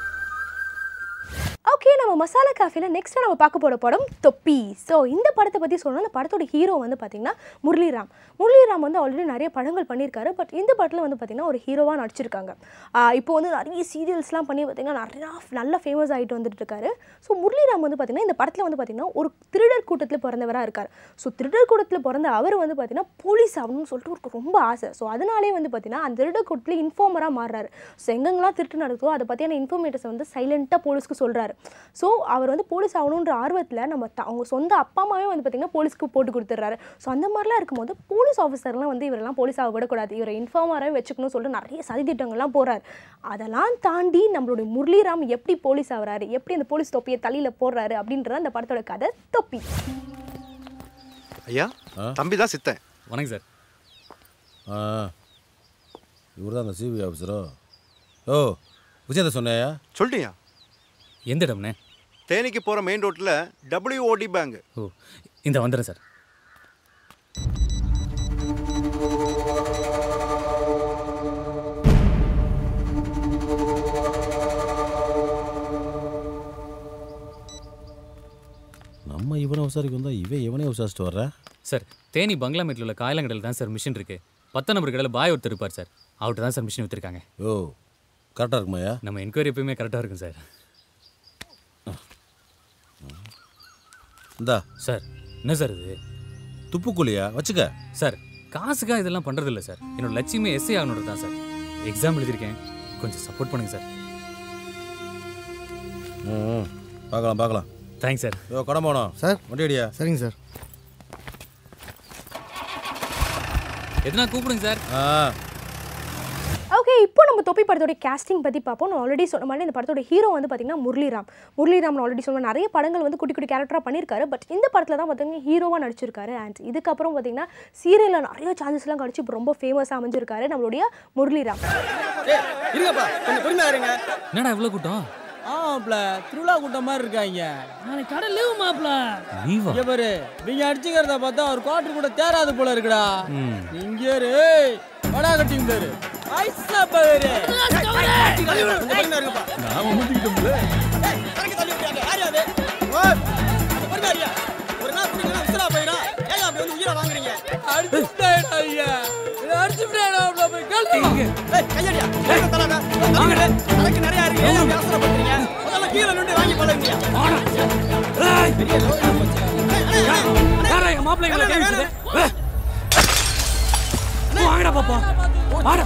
A: ஓகே நம்ம மசாலா காஃபில நெக்ஸ்ட் நம்ம பார்க்க போகிற படம் தொப்பி ஸோ இந்த படத்தை பற்றி சொல்லணும் அந்த படத்தோட ஹீரோ வந்து பார்த்தீங்கன்னா முரளிராம் முரளிராம் வந்து ஆல்ரெடி நிறைய படங்கள் பண்ணியிருக்காரு பட் இந்த படத்தில் வந்து பார்த்தீங்கன்னா ஒரு ஹீரோவாக நடிச்சிருக்காங்க ஆஹ் இப்போ வந்து நிறைய சீரியல்ஸ்லாம் பண்ணி பார்த்தீங்கன்னா நிறையா நல்ல ஃபேமஸ் ஆகிட்டு வந்துட்டு இருக்காரு ஸோ முரளிராம் வந்து பார்த்தீங்கன்னா இந்த படத்தில் வந்து பார்த்தீங்கன்னா ஒரு திருடர் கூட்டத்தில் பிறந்தவராக இருக்கார் ஸோ திருடர் கூட்டத்தில் பிறந்த அவர் வந்து பார்த்தீங்கன்னா போலீஸ் ஆகணும்னு சொல்லிட்டு ஒரு ரொம்ப ஆசை ஸோ அதனாலே வந்து பார்த்தீங்கன்னா அந்த திருடர் கூட்டத்தில் இன்ஃபார்மராக மாறுறாரு ஸோ எங்கெங்கெல்லாம் திருட்டு நடக்குதோ அதை பற்றியான இன்ஃபர்மேட்டர்ஸை வந்து சைலண்ட்டாக போலீஸ்க்கு சொல்கிறாரு ஸோ அவர் வந்து போலீஸ் ஆகணுன்ற ஆர்வத்தில் நம்ம த- அவங்க சொந்த அப்பா அம்மாவே வந்து பார்த்திங்கன்னா போலீஸ்க்கு போட்டு கொடுத்துட்றாரு ஸோ அந்த மாதிரிலாம் இருக்கும்போது போலீஸ் ஆஃபீஸர்லாம் வந்து இவரெல்லாம் போலீஸ் ஆக விடக்கூடாது இவரை இன்ஃபார்மராகவே வச்சுக்கணும்னு சொல்லிட்டு நிறைய சதி திட்டங்கள்லாம் போகிறாரு அதெல்லாம் தாண்டி நம்மளுடைய முரளிராம் எப்படி போலீஸ் ஆகுறாரு எப்படி அந்த போலீஸ் தொப்பியை தலையில் போடுறாரு அப்படின்றது அந்த படத்தோட கதை தொப்பி
L: ஐயா தம்பி தான் சித்தன்
T: வணக்கம் சார்
U: ஆ இவர் தான் அந்த சிபி ஆஃபீஸரோ ஓ விஷயத்த சொன்னையா
L: சொல்லிட்டியா
T: எந்த இடம்ண்ணே
L: தேனிக்கு போகிற மெயின் ரோட்டில் டபிள்யூஓடி பேங்க்
T: ஓ இந்த வந்துடுறேன் சார்
U: நம்ம இவனை விசாரிக்க வந்தா இவன் இவனே விசாரிச்சுட்டு வர்ற
T: சார் தேனி பங்களாமேட்டில் உள்ள காயலங்கடையில் தான் சார் மிஷின் இருக்கு பத்து நம்பர் கடையில் பாய் ஒருத்தர் இருப்பார் சார் அவர்கிட்ட தான் சார் மிஷின் விற்றுருக்காங்க
U: ஓ கரெக்டாக இருக்குமாயா
T: நம்ம என்கொயரி எப்பயுமே கரெக்டாக இருக்கும் சார்
U: இந்தா
T: சார் என்ன சார் இது
U: துப்புக்குழியா வச்சுக்க
T: சார் காசுக்காக இதெல்லாம் பண்ணுறது இல்லை சார் என்னோட லட்சியமே எஸ்ஐ ஆகணுன்றது தான் சார் எக்ஸாம் எழுதியிருக்கேன் கொஞ்சம் சப்போர்ட் பண்ணுங்க சார்
U: ம் பார்க்கலாம் பார்க்கலாம்
T: தேங்க்ஸ் சார்
U: யோ கடன் போனோம்
B: சார்
U: வண்டி அடியா
B: சரிங்க சார்
T: எதுனா கூப்பிடுங்க சார்
U: ஆ
A: ஓகே இப்போ நம்ம தொப்பி படத்தோட கேஸ்டிங் பற்றி பார்ப்போம் நான் ஆல்ரெடி சொன்ன மாதிரி இந்த படத்தோட ஹீரோ வந்து பார்த்தீங்கன்னா முரளிராம் முரளிராம் நான் ஆல்ரெடி சொன்ன நிறைய படங்கள் வந்து குட்டி குட்டி கேரக்டராக பண்ணியிருக்காரு பட் இந்த படத்தில் தான் பார்த்தீங்கன்னா ஹீரோவாக நடிச்சிருக்காரு அண்ட் இதுக்கப்புறம் பார்த்தீங்கன்னா சீரியலில் நிறைய சான்சஸ்லாம் கிடச்சி இப்போ ரொம்ப ஃபேமஸாக அமைஞ்சிருக்காரு நம்மளுடைய முரளிராம்
C: இருங்கப்பா கொஞ்சம் பொறுமையா இருங்க
T: என்னடா இவ்வளோ கூட்டம்
C: ஆமாப்ல திருவிழா கூட்டம் மாதிரி இருக்காங்க நாளைக்கு கடை லீவு மாப்ள
T: லீவா?
C: இங்க பாரு நீங்க அடிச்சுக்கிறத பார்த்தா ஒரு குவார்டர் கூட தேராது போல இருக்குடா
T: ம்.
C: இங்க இரு வடா கட்டிங் பேரு ஐசா பேரு
U: நாம முந்திக்கிட்டோம்ல
C: ஒரு நாள் குடிக்கணும் உசுரா போயிடும் ஏங்க அப்படி வந்து உயிரை வாங்குறீங்க அடிச்சு விட்டாடா ஐயா இதை அடிச்சு விட்டாடா அவ்வளோ போய் கேள்வி ஏய் கையடியா கையில தராத வாங்கடே அதுக்கு நிறைய இருக்கு ஏன் அப்படி அவசரப்படுறீங்க முதல்ல கீழே நின்று வாங்கி பழகுங்க
T: யாரா எங்க மாப்பிள்ளைங்களை கை வச்சது வாங்கடா பாப்பா வாடா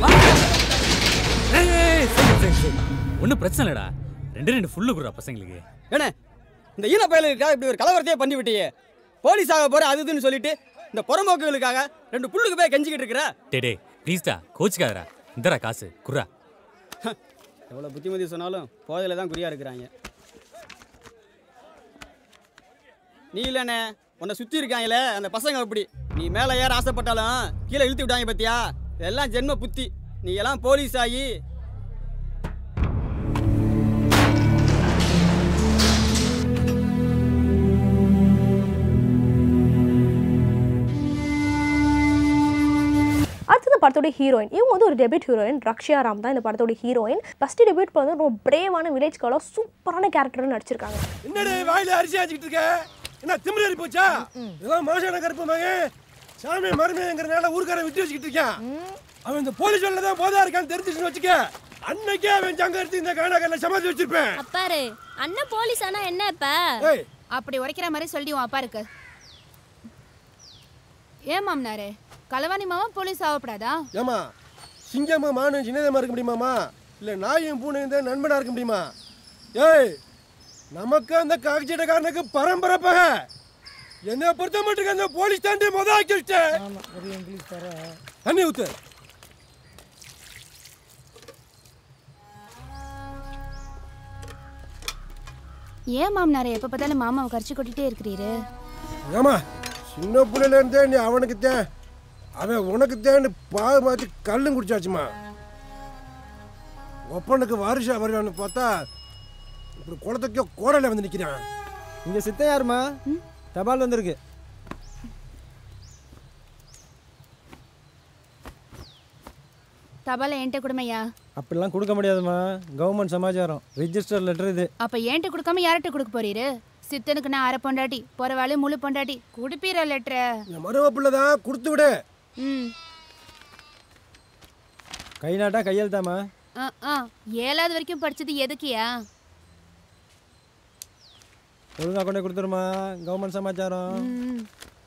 T: ஒன்றும் பிரச்சனை இல்லடா ரெண்டு ரெண்டு ஃபுல்லு குடுறா பசங்களுக்கு
C: ஏண்ணே இந்த ஈன பயலுக்காக இப்படி ஒரு கலவரத்தையே பண்ணி விட்டியே போலீஸ் ஆக போற அது இதுன்னு சொல்லிட்டு இந்த புறம்போக்குகளுக்காக ரெண்டு புல்லுக்கு போய் கெஞ்சிக்கிட்டு இருக்கிற
T: டே டே ப்ளீஸ்டா கோச்சுக்காதடா இந்தடா காசு குர்ரா
C: எவ்வளோ புத்திமதி சொன்னாலும் போதையில தான் குறியா இருக்கிறாங்க நீ இல்லைண்ணே உன்னை சுற்றி இருக்காங்களே அந்த பசங்க அப்படி நீ மேலே ஏற ஆசைப்பட்டாலும் கீழே இழுத்து விட்டாங்க பத்தியா இதெல்லாம் ஜென்ம புத்தி நீ எல்லாம் போலீஸ் ஆகி
A: அடுத்தது படத்தோட ஹீரோயின் இவங்க வந்து ஒரு டெபியூட் ஹீரோயின் ரக்ஷயா ராம் தான் இந்த படத்தோட ஹீரோயின் ஃபர்ஸ்ட் டெபியூட் வந்து ரொம்ப பிரேவான வில்லேஜ் காலம் சூப்பரான கேரக்டர் நடிச்சிருக்காங்க
V: என்னடி வாயில அரிசி ஆச்சுக்கிட்டு இருக்க என்ன திமிரேறி போச்சா இதெல்லாம் மாசான கருப்பு மகன் சாமி மருமைங்கிறனால ஊருக்காரன் விட்டு வச்சுக்கிட்டு இருக்கான் அவன் இந்த போலீஸ் வேலை தான் போதா இருக்கான்னு தெரிஞ்சுச்சுன்னு வச்சுக்க அன்னைக்கே அவன் ஜங்க எடுத்து இந்த காணாக்கல்ல சமாதி வச்சிருப்பேன்
W: அப்பாரு அண்ணன் போலீஸ் ஆனா என்ன இப்ப
V: ஏய்
X: அப்படி உரைக்கிற மாதிரி சொல்லி உன் அப்பா இருக்கு ஏன் மாமனாரே களவாணி மாமா போலீஸ் ஆகப்படாதா
V: ஏமா சிங்கமும் மானும் சின்னதமா இருக்க முடியுமாமா இல்ல நாயும் பூனையும் தான் நண்பனா இருக்க முடியுமா ஏய் நமக்கு அந்த காக்கிச்சீட்டக்காரனுக்கு பரம்பரை பகை என்னை பொறுத்த மட்டும் அந்த போலீஸ் தாண்டி முத ஆக்கி வச்சிட்டேன் தண்ணி ஊத்து
X: ஏன் மாமனாரே எப்ப பார்த்தாலும் மாமாவை கரிச்சு கொட்டிட்டே இருக்கிறீரு
V: ஏமா சின்ன பிள்ளையில இருந்தே நீ அவனுக்கு தேன் அவன் உனக்கு தேன்னு பாகு மாற்றி கல்லும் குடிச்சாச்சுமா ஒப்பனுக்கு வாரிசா வருவான்னு பார்த்தா இப்படி குளத்துக்கே கோடல வந்து நிற்கிறான்
C: இங்க சித்த யாருமா தபால் வந்திருக்கு
X: தபால என்கிட்ட கொடுமையா
C: அப்படிலாம் கொடுக்க முடியாதுமா கவர்மெண்ட் சமாச்சாரம் ரிஜிஸ்டர் லெட்டர் இது
X: அப்ப என்கிட்ட கொடுக்காம யார்கிட்ட கொடுக்க போறீரு சித்தனுக்கு நான் அரை பொண்டாட்டி போற வேலை முழு பொண்டாட்டி குடுப்பீர லெட்டர
V: என் மரும பிள்ளை தான் கொடுத்து விடு
X: ம்
C: கை நாட்டா கையெழுத்தாமா
X: ஆ ஆ ஏழாவது வரைக்கும் படிச்சது எதுக்கியா
C: ஒழுங்கா கொண்டே கொடுத்துருமா கவர்மெண்ட் சமாச்சாரம்
X: ம்.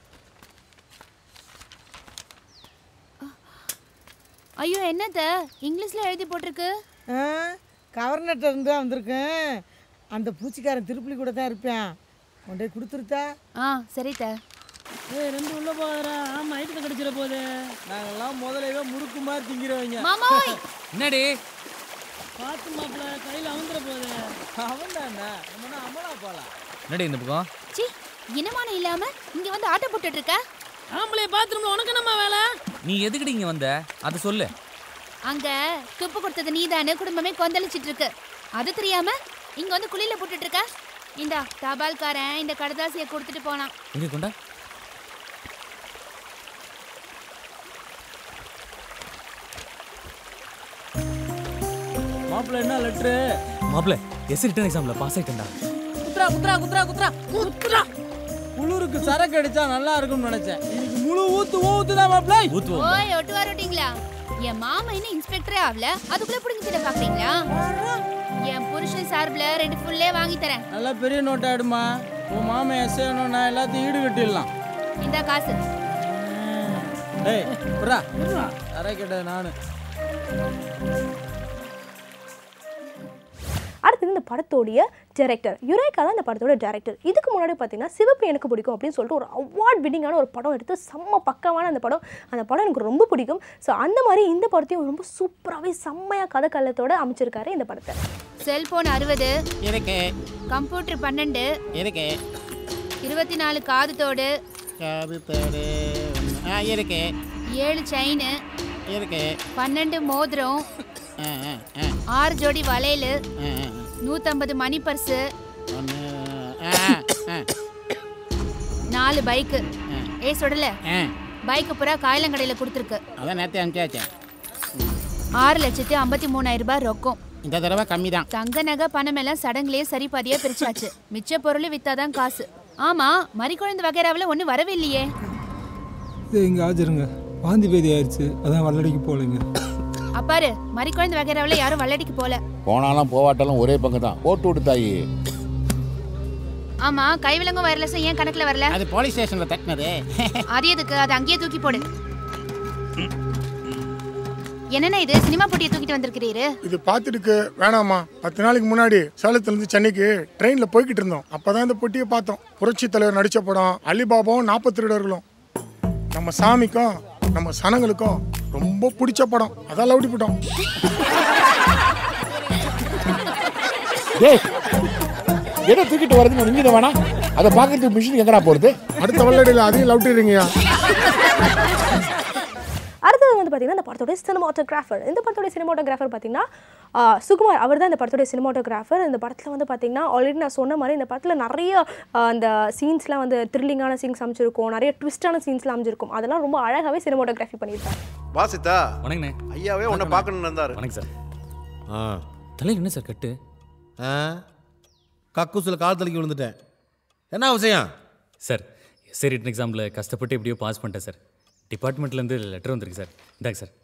X: ஐயோ என்னத்த இங்கிலீஷ்ல எழுதி போட்டிருக்கு
Y: கவர்னர்ட்ட இருந்து தான் வந்திருக்கேன் அந்த பூச்சிக்காரன் திருப்பலி கூட தான் இருப்பேன் கொண்டே கொடுத்துருத்தா
X: ஆ சரித்த
Y: ஏய் ரெண்டு உள்ள போகிறா ஆமா ஐட்டத்தை கடிச்சிட போகுது
C: நாங்கெல்லாம் முதலவே முறுக்கு மாதிரி திங்கிறவங்க
X: மாமாய்
T: என்னடி
Y: பார்த்து மாப்பிள்ள கையில் அவுந்துட போகுது
C: அவன் தானே நம்ம அமலா போலாம்
T: என்னடி இந்த பக்கம்
X: சி இனமான இல்லாம இங்க வந்து ஆட்டோ போட்டுட்டு இருக்க
Y: ஆம்பளை பாத்ரூம்ல உனக்கு என்னம்மா வேலை
T: நீ எதுக்குடி இங்க வந்த அதை சொல்லு
X: அங்க துப்பு கொடுத்தது நீதானே குடும்பமே கொந்தளிச்சிட்டு இருக்கு அது தெரியாம இங்க வந்து குளியில போட்டுட்டு இருக்க இந்தா தபால்காரன் இந்த கடதாசியை கொடுத்துட்டு போனான்
T: எங்க கொண்டா
C: மாப்பிள்ள என்ன லெட்ரு
T: மாப்பிள்ள எஸ் ரிட்டன் எக்ஸாம்ல பாஸ் ஆயிட்டேன்டா
Y: குத்ரா குத்ரா குத்ரா குத்ரா குத்ரா
C: குளிருக்கு சரக்கு அடிச்சா நல்லா இருக்கும்னு நினைச்சேன் இன்னைக்கு முழு ஊத்து ஊத்து தான் மாப்பிள்ள
T: ஊத்துவோம்
X: ஓய் ஒட்டு வாரோட்டிங்களா என் மாமா இன்னும் இன்ஸ்பெக்டரே ஆகல அதுக்குள்ள புடிங்க திட பாக்குறீங்களா என் புருஷன் சார்பில் ரெண்டு ஃபுல்லே வாங்கி தரேன்
C: நல்லா பெரிய நோட் ஆயிடுமா உன் மாமன் எஸ்ஏனும் நான் எல்லாத்தையும் ஈடு கட்டிடலாம்
X: இந்த காசு
C: ஏய் புறா சரக்கு கேட்டது நானு
A: படத்தோடைய டைரக்டர் யுரேகா தான் இந்த படத்தோட டைரக்டர் இதுக்கு முன்னாடி பார்த்தீங்கன்னா சிவப்பு எனக்கு பிடிக்கும் அப்படின்னு சொல்லிட்டு ஒரு அவார்ட் வின்னிங்கான ஒரு படம் எடுத்து செம்ம பக்கமான அந்த படம் அந்த படம் எனக்கு ரொம்ப பிடிக்கும் ஸோ அந்த மாதிரி இந்த படத்தையும் ரொம்ப சூப்பராகவே செம்மையாக கதை கள்ளத்தோட அமைச்சிருக்காரு இந்த படத்தை
X: செல்போன் அறுபது
C: இருக்கு
X: கம்ப்யூட்டர் பன்னெண்டு
C: இருக்கு
X: இருபத்தி நாலு காது தோடு
C: காது தோடு ஆ இருக்கு
X: ஏழு செயின்
C: இருக்கு
X: பன்னெண்டு மோதிரம்
C: ஆ ஆ ஆ
X: ஆறு ஜோடி வளையல்
C: ஆ, ஆ.
X: நூற்றம்பது மணி பர்ஸு
C: ஒன்று ஆ ஆ
X: நாலு பைக்கு ஏ சுடல
C: ஆ
X: பைக்கு பூரா காயலங்கடையில் கொடுத்துருக்கு
C: அதான் நேற்று அனுப்பிச்சாச்சே
X: ஆறு லட்சத்தி ஐம்பத்தி மூணாயிரம் ரூபாய் ரொக்கம்
C: இந்த தடவை கம்மி தான்
X: தங்க நகை பணம் எல்லாம் சடங்குலயே சரி பாதியா பிரிச்சாச்சு மிச்ச பொருள் வித்தாதான் காசு ஆமா மறிக்குழந்து வகைராவில் ஒன்றும் வரவே இல்லையே
O: இது இங்கே ஆஜருங்க வாந்தி பேதி ஆயிடுச்சு அதான் வல்லடிக்கு போகலைங்க
X: அப்பாரு மறிக்குழந்து வகைராவில் யாரும் வள்ளடிக்கு போல
E: போனாலும் போவாட்டாலும் ஒரே பங்கு தான் போட்டு விடுத்தாயி
X: ஆமா கைவிலங்கும் வயர்லெஸும் ஏன் கணக்குல வரல
C: அது போலீஸ் ஸ்டேஷனில் தட்டினது
X: அது எதுக்கு அதை அங்கேயே தூக்கி போடு என்னண்ணா இது சினிமா போட்டியை தூக்கிட்டு வந்திருக்கிறீரு
I: இது பார்த்துட்டுக்கு வேணாமா பத்து நாளைக்கு முன்னாடி சேலத்துலேருந்து சென்னைக்கு ட்ரெயினில் போய்கிட்டு இருந்தோம் அப்பதான் இந்த பொட்டியை பார்த்தோம் புரட்சி தலைவர் நடித்த படம் அலிபாபாவும் நாற்பத்தி திருடர்களும் நம்ம சாமிக்கும் நம்ம சனங்களுக்கும் ரொம்ப பிடிச்ச படம் அதான் லவுடி படம்
E: டேய் எதை தூக்கிட்டு வரதுன்னு நிஞ்சத வேணாம் அதை பார்க்கறதுக்கு மிஷின் எங்கடா போறது
I: அடுத்த வல்லடியில் அதையும் லவுட்டிடுறீங்கயா
A: அடுத்தது வந்து பார்த்தீங்கன்னா இந்த படத்தோட சினிமாட்டோகிராஃபர் இந்த படத்தோட சினிமாட்டோகிராஃபர் பார்த்தீங்கன்னா ஆ, சுகுமார் அவர் தான் இந்த படத்தோட சினிமாட்டோகிராஃபர் இந்த படத்தில் வந்து பார்த்தீங்கன்னா ஆல்ரெடி நான் சொன்ன மாதிரி இந்த படத்தில் நிறைய ஆ, அந்த சீன்ஸ்லாம் வந்து த்ரில்லிங்கான சீன்ஸ் அமைச்சிருக்கும் நிறைய ட்விஸ்டான சீன்ஸ்லாம் அமைச்சிருக்கும் அதெல்லாம் ரொம்ப அழகாகவே சினிமாட்டோகிராஃபி பண்ணியிருப்பாங்க
J: வாசித்தா
T: வணக்கண்ணே
J: ஐயாவே உன்னை பார்க்கணும்னு இருந்தாரு
T: வணக்கம் சார் ஆ தலையில் என்ன சார் கட்டு
U: ஆ கக்கூசில் கால் தலிக்கு விழுந்துட்டேன் என்ன விஷயம்
T: சார் எஸ்ஏ ரிட்டன் எக்ஸாமில் கஷ்டப்பட்டு எப்படியோ பாஸ் பண்ணிட்டேன் சார் டிபார்ட்மெண்ட்லேருந்து லெட்டர் வந்திருக்கு சார் இந்தாங்க சார்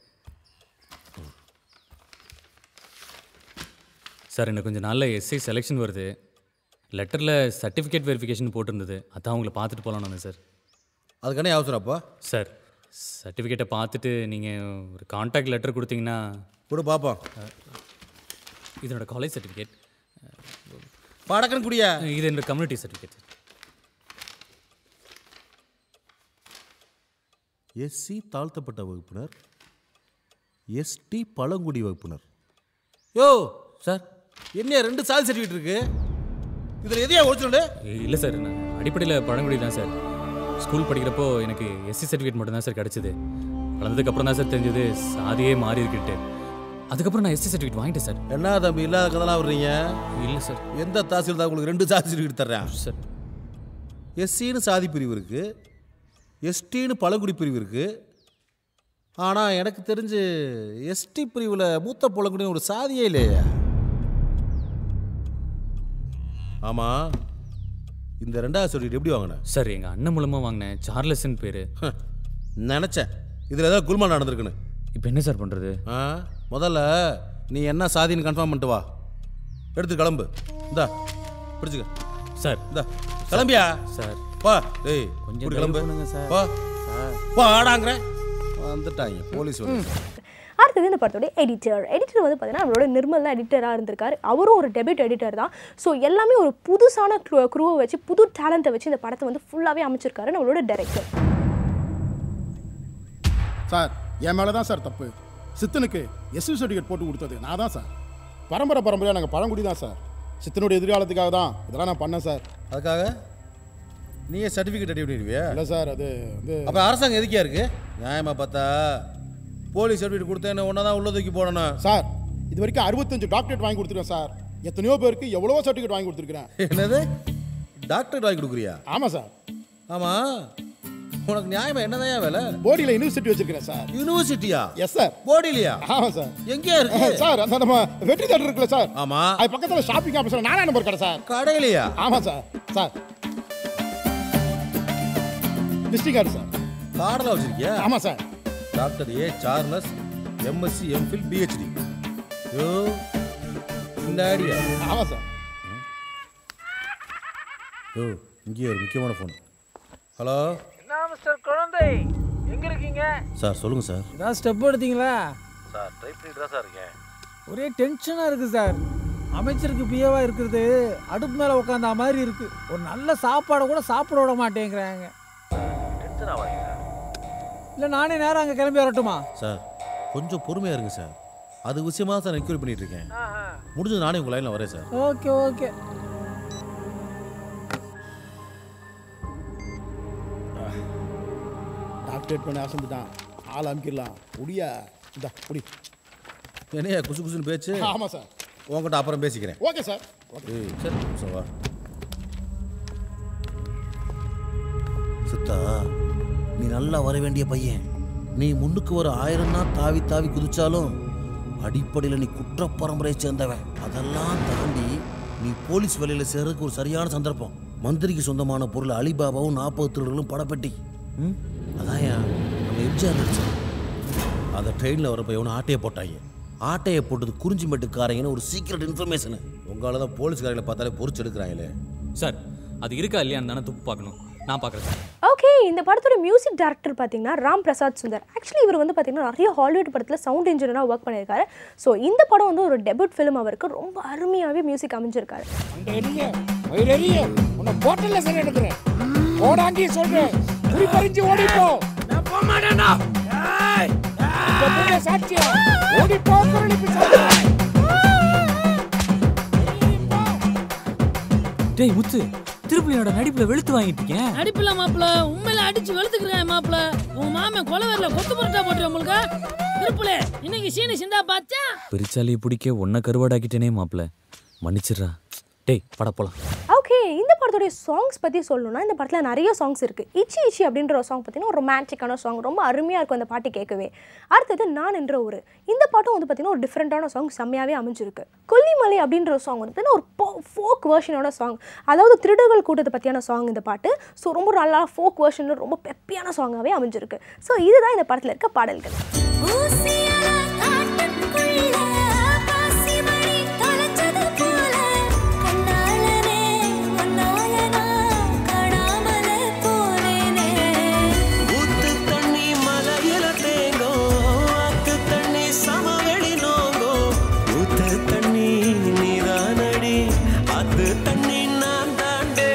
T: சார் இன்னும் கொஞ்சம் நாளில் எஸ்ஐ செலெக்ஷன் வருது லெட்டரில் சர்டிஃபிகேட் வெரிஃபிகேஷன் போட்டிருந்தது அதான் உங்களை பார்த்துட்டு போகலான்னு வந்தேன் சார்
U: அதுக்கான அவசரம் அப்போ
T: சார் சர்டிஃபிகேட்டை பார்த்துட்டு நீங்கள் ஒரு காண்டாக்ட் லெட்டர் கொடுத்தீங்கன்னா
U: கொடு பார்ப்போம்
T: இதனோட காலேஜ் சர்டிஃபிகேட்
U: படக்கன் குடியா
T: இது என்னோட கம்யூனிட்டி சர்டிஃபிகேட்
U: எஸ்சி தாழ்த்தப்பட்ட வகுப்பினர் எஸ்டி பழங்குடி வகுப்பினர் யோ சார் என்ன ரெண்டு சால் சர்டிஃபிகேட் இருக்கு இதில் எதையா ஒழிச்சுண்டு
T: இல்லை சார் நான் அடிப்படையில் பழங்குடி தான் சார் ஸ்கூல் படிக்கிறப்போ எனக்கு எஸ்சி சர்டிஃபிகேட் மட்டும் தான் சார் கிடச்சிது வளர்ந்ததுக்கப்புறம் தான் சார் தெரிஞ்சது சாதியே மாறி இருக்குன்ட்டு அதுக்கப்புறம் நான் எஸ்சி சர்டிஃபிகேட் வாங்கிட்டேன் சார்
U: என்ன தம்பி இல்லாத கதெல்லாம் வர்றீங்க
T: இல்லை சார்
U: எந்த தாசில்தார் உங்களுக்கு ரெண்டு சாதி சர்டிஃபிகேட் தர்றேன்
T: சார்
U: எஸ்சின்னு சாதி பிரிவு இருக்கு எஸ்டின்னு பழங்குடி பிரிவு இருக்கு ஆனால் எனக்கு தெரிஞ்சு எஸ்டி பிரிவில் மூத்த பழங்குடின்னு ஒரு சாதியே இல்லையா ஆமாம் இந்த ரெண்டாவது சர்டிஃபிகேட் எப்படி வாங்கினேன்
T: சார் எங்கள் அண்ணன் மூலமாக வாங்கினேன் சார்லஸ்ன்னு பேர்
U: நினச்சேன் இதில் ஏதாவது குல்மா நடந்திருக்குன்னு
T: இப்போ என்ன சார் பண்ணுறது
U: ஆ முதல்ல நீ என்ன சாதின்னு கன்ஃபார்ம் பண்ணிட்டு வா எடுத்து கிளம்பு இந்தா பிடிச்சுக்க
T: சார்
U: இந்தா கிளம்பியா
T: சார்
U: வா டேய்
T: கொஞ்சம்
U: கொஞ்சம்
T: தயவு
U: கிளம்பு
T: பண்ணுங்க சார்.
U: வா வாடாங்கிற வந்துட்டாங்க போலீஸ் வந்து
A: அடுத்தது இந்த படத்தோட எடிட்டர் எடிட்டர் வந்து பார்த்தீங்கன்னா நம்மளோட நிர்மல் தான் எடிட்டராக இருந்திருக்காரு அவரும் ஒரு டெபிட் எடிட்டர் தான் ஸோ எல்லாமே ஒரு புதுசான குரூவை வச்சு புது டேலண்ட்டை வச்சு இந்த படத்தை வந்து ஃபுல்லாகவே அமைச்சிருக்காரு நம்மளோட டைரக்டர்
K: சார் என் மேலே தான் சார் தப்பு சித்தனுக்கு எஸ்யூ சர்டிஃபிகேட் போட்டு கொடுத்தது நான் தான் சார் பரம்பரை பரம்பரையாக நாங்கள் பழங்குடி தான் சார் சித்தனுடைய எதிர்காலத்துக்காக தான் இதெல்லாம் நான் பண்ணேன் சார்
U: அதுக்காக நீயே சர்டிஃபிகேட் ரெடி பண்ணிடுவியா
K: இல்லை சார் அது வந்து
U: அப்போ அரசாங்கம் எதுக்கியா இருக்கு நியாயமா பார்த்தா போலீஸ் சர்டிஃபிகேட் கொடுத்தேன்னு ஒன்றா தான் உள்ள தூக்கி போடணும்
K: சார் இது வரைக்கும் அறுபத்தஞ்சு டாக்டரேட் வாங்கி கொடுத்துருக்கேன் சார் எத்தனையோ பேருக்கு எவ்வளவோ சர்டிஃபிகேட் வாங்கி கொடுத்துருக்கிறேன்
U: என்னது டாக்டர் வாங்கி கொடுக்குறியா
K: ஆமாம் சார்
U: ஆமாம் உனக்கு நியாயமா என்னதான் வேலை
K: போடியில் யூனிவர்சிட்டி வச்சிருக்கிறேன் சார்
U: யூனிவர்சிட்டியா
K: எஸ் சார்
U: போடிலையா
K: ஆமாம் சார்
U: எங்கேயா இருக்கு
K: சார் அந்த நம்ம வெற்றி தேட்டர் இருக்குல்ல சார்
U: ஆமா
K: அது பக்கத்தில் ஷாப்பிங் ஆஃபீஸில் நானா நம்பர் கடை சார்
U: கடையிலையா
K: ஆமாம் sir sir visiting card sir
U: கார்டில் வச்சிருக்கியா
K: ஆமாம் sir
U: doctor A Charles MSc MPhil PhD யோ இந்த ஐடியா
K: ஆமாம் சார்
U: யோ இங்கே ஒரு முக்கியமான ஃபோன் ஹலோ
O: என்ன மிஸ்டர் குழந்தை எங்க இருக்கீங்க
U: சார் சொல்லுங்கள் சார்
O: ஏதாவது ஸ்டெப் எடுத்தீங்களா
U: சார் டைப் தான் சார் இருக்கேன்
O: ஒரே டென்ஷனாக இருக்குது சார்
D: அமைச்சருக்கு பிஏவா இருக்கிறது அடுப்பு மேலே உட்காந்தா மாதிரி இருக்கு ஒரு நல்ல சாப்பாடை கூட சாப்பிட விட மாட்டேங்கிறாங்க இல்லை நானே நேரம் அங்கே கிளம்பி வரட்டுமா
U: சார் கொஞ்சம் பொறுமையாக இருங்க சார் அது விஷயமா சார் என்கொயரி பண்ணிட்டு இருக்கேன் முடிஞ்சது நானே உங்கள் லைனில் வரேன் சார்
D: ஓகே ஓகே
K: டாக்டரேட் பண்ணி அசந்துட்டான் ஆள் அமுக்கிடலாம் முடியா இந்த முடி
U: என்னையா குசு குசுன்னு பேச்சு
K: ஆமாம் சார்
U: உங்ககிட்ட அப்புறம் பேசிக்கிறேன்
K: ஓகே சார்
U: ஏய் சரி நிமிஷம் வா சித்தா நீ நல்லா வர வேண்டிய பையன் நீ முன்னுக்கு ஒரு ஆயிரம் தான் தாவி தாவி குதிச்சாலும் அடிப்படையில் நீ குற்ற பரம்பரையை சேர்ந்தவன் அதெல்லாம் தாண்டி நீ போலீஸ் வேலையில் சேர்றதுக்கு ஒரு சரியான சந்தர்ப்பம் மந்திரிக்கு சொந்தமான பொருள் அலிபாபாவும் நாற்பது திருடர்களும் படப்பெட்டி ம் அதான் நம்ம எம்ஜிஆர் நடிச்சான் அதை ட்ரெயினில் வரப்போ எவனும் ஆட்டையை போட்டாங்க ஆட்டையை போட்டது குறிஞ்சிமெட்டுக்காரங்கன்னு ஒரு சீக்ரெட் இன்ஃபர்மேஷனு உங்களால் தான் போலீஸ்காரங்களை பார்த்தாலே பொறிச்சு எடுக்கிறாங்களே
T: சார் அது இருக்கா இல்லையான்னு தானே துப்பு பார்க்கணும் நான் பார்க்குறேன் சார்
A: ஓகே இந்த படத்தோட மியூசிக் டைரக்டர் பார்த்தீங்கன்னா ராம் பிரசாத் சுந்தர் ஆக்சுவலி இவர் வந்து பார்த்தீங்கன்னா நிறைய ஹாலிவுட் படத்தில் சவுண்ட் இன்ஜினியராக ஒர்க் பண்ணியிருக்காரு ஸோ இந்த படம் வந்து ஒரு டெபியூட் ஃபிலிம் அவருக்கு ரொம்ப அருமையாகவே மியூசிக் அமைஞ்சிருக்காரு
E: அந்த எரிய வயிறறிய உன்னை போட்டல்ல சரி எடுக்கிறேன் ஓடாங்கி சொல்றேன் குறிப்பறிஞ்சு ஓடிப்போ நான் போக மாட்டேனா சாட்சியா ஓடிப்போ குரலி பிசாசு
T: டேய் முத்து திருப்பலியோட நடிப்புல வெளுத்து வாங்கிட்டீங்க
F: நடிப்பில்ல மாப்பிள உண்மையில அடிச்சு வெளுத்துக்கிறேன் மாப்பிள உன் மாமன் கொலை வரல கொத்து பரோட்டா போட்டு உங்களுக்கு திருப்புல இன்னைக்கு சீனி சிந்தா பாச்சா
T: பெருச்சாலியை பிடிக்க ஒன்றை கருவாடாக்கிட்டேனே மாப்பிள மன்னிச்சிடுறா டேய் பட போலாம்
A: ஓகே இந்த படத்துடைய சாங்ஸ் பற்றி சொல்லணும்னா இந்த படத்தில் நிறைய சாங்ஸ் இருக்குது இச்சி இச்சி அப்படின்ற ஒரு சாங் பார்த்தீங்கன்னா ஒரு ரொமான்டிக்கான சாங் ரொம்ப அருமையாக இருக்கும் அந்த பாட்டு கேட்கவே அடுத்தது நான் என்ற ஒரு இந்த பாட்டும் வந்து பார்த்தீங்கன்னா ஒரு டிஃப்ரெண்ட்டான சாங் செம்மையாகவே அமைஞ்சிருக்கு கொல்லிமலை அப்படின்ற ஒரு சாங் வந்து பார்த்தீங்கன்னா ஒரு ஃபோக் வேர்ஷனோட சாங் அதாவது திருடர்கள் கூட்டத்தை பற்றியான சாங் இந்த பாட்டு ஸோ ரொம்ப நல்லா ஃபோக் வேர்ஷனில் ரொம்ப பெப்பியான சாங்காகவே அமைஞ்சிருக்கு ஸோ இதுதான் இந்த படத்தில் இருக்க பாடல்கள்
G: ஊத்து தண்ணி மலையில தேங்கோ ஆத்து தண்ணி சமவெளி நோங்கோ ஊத்து தண்ணி நீதானடி ஆத்து தண்ணி நான் தாண்டே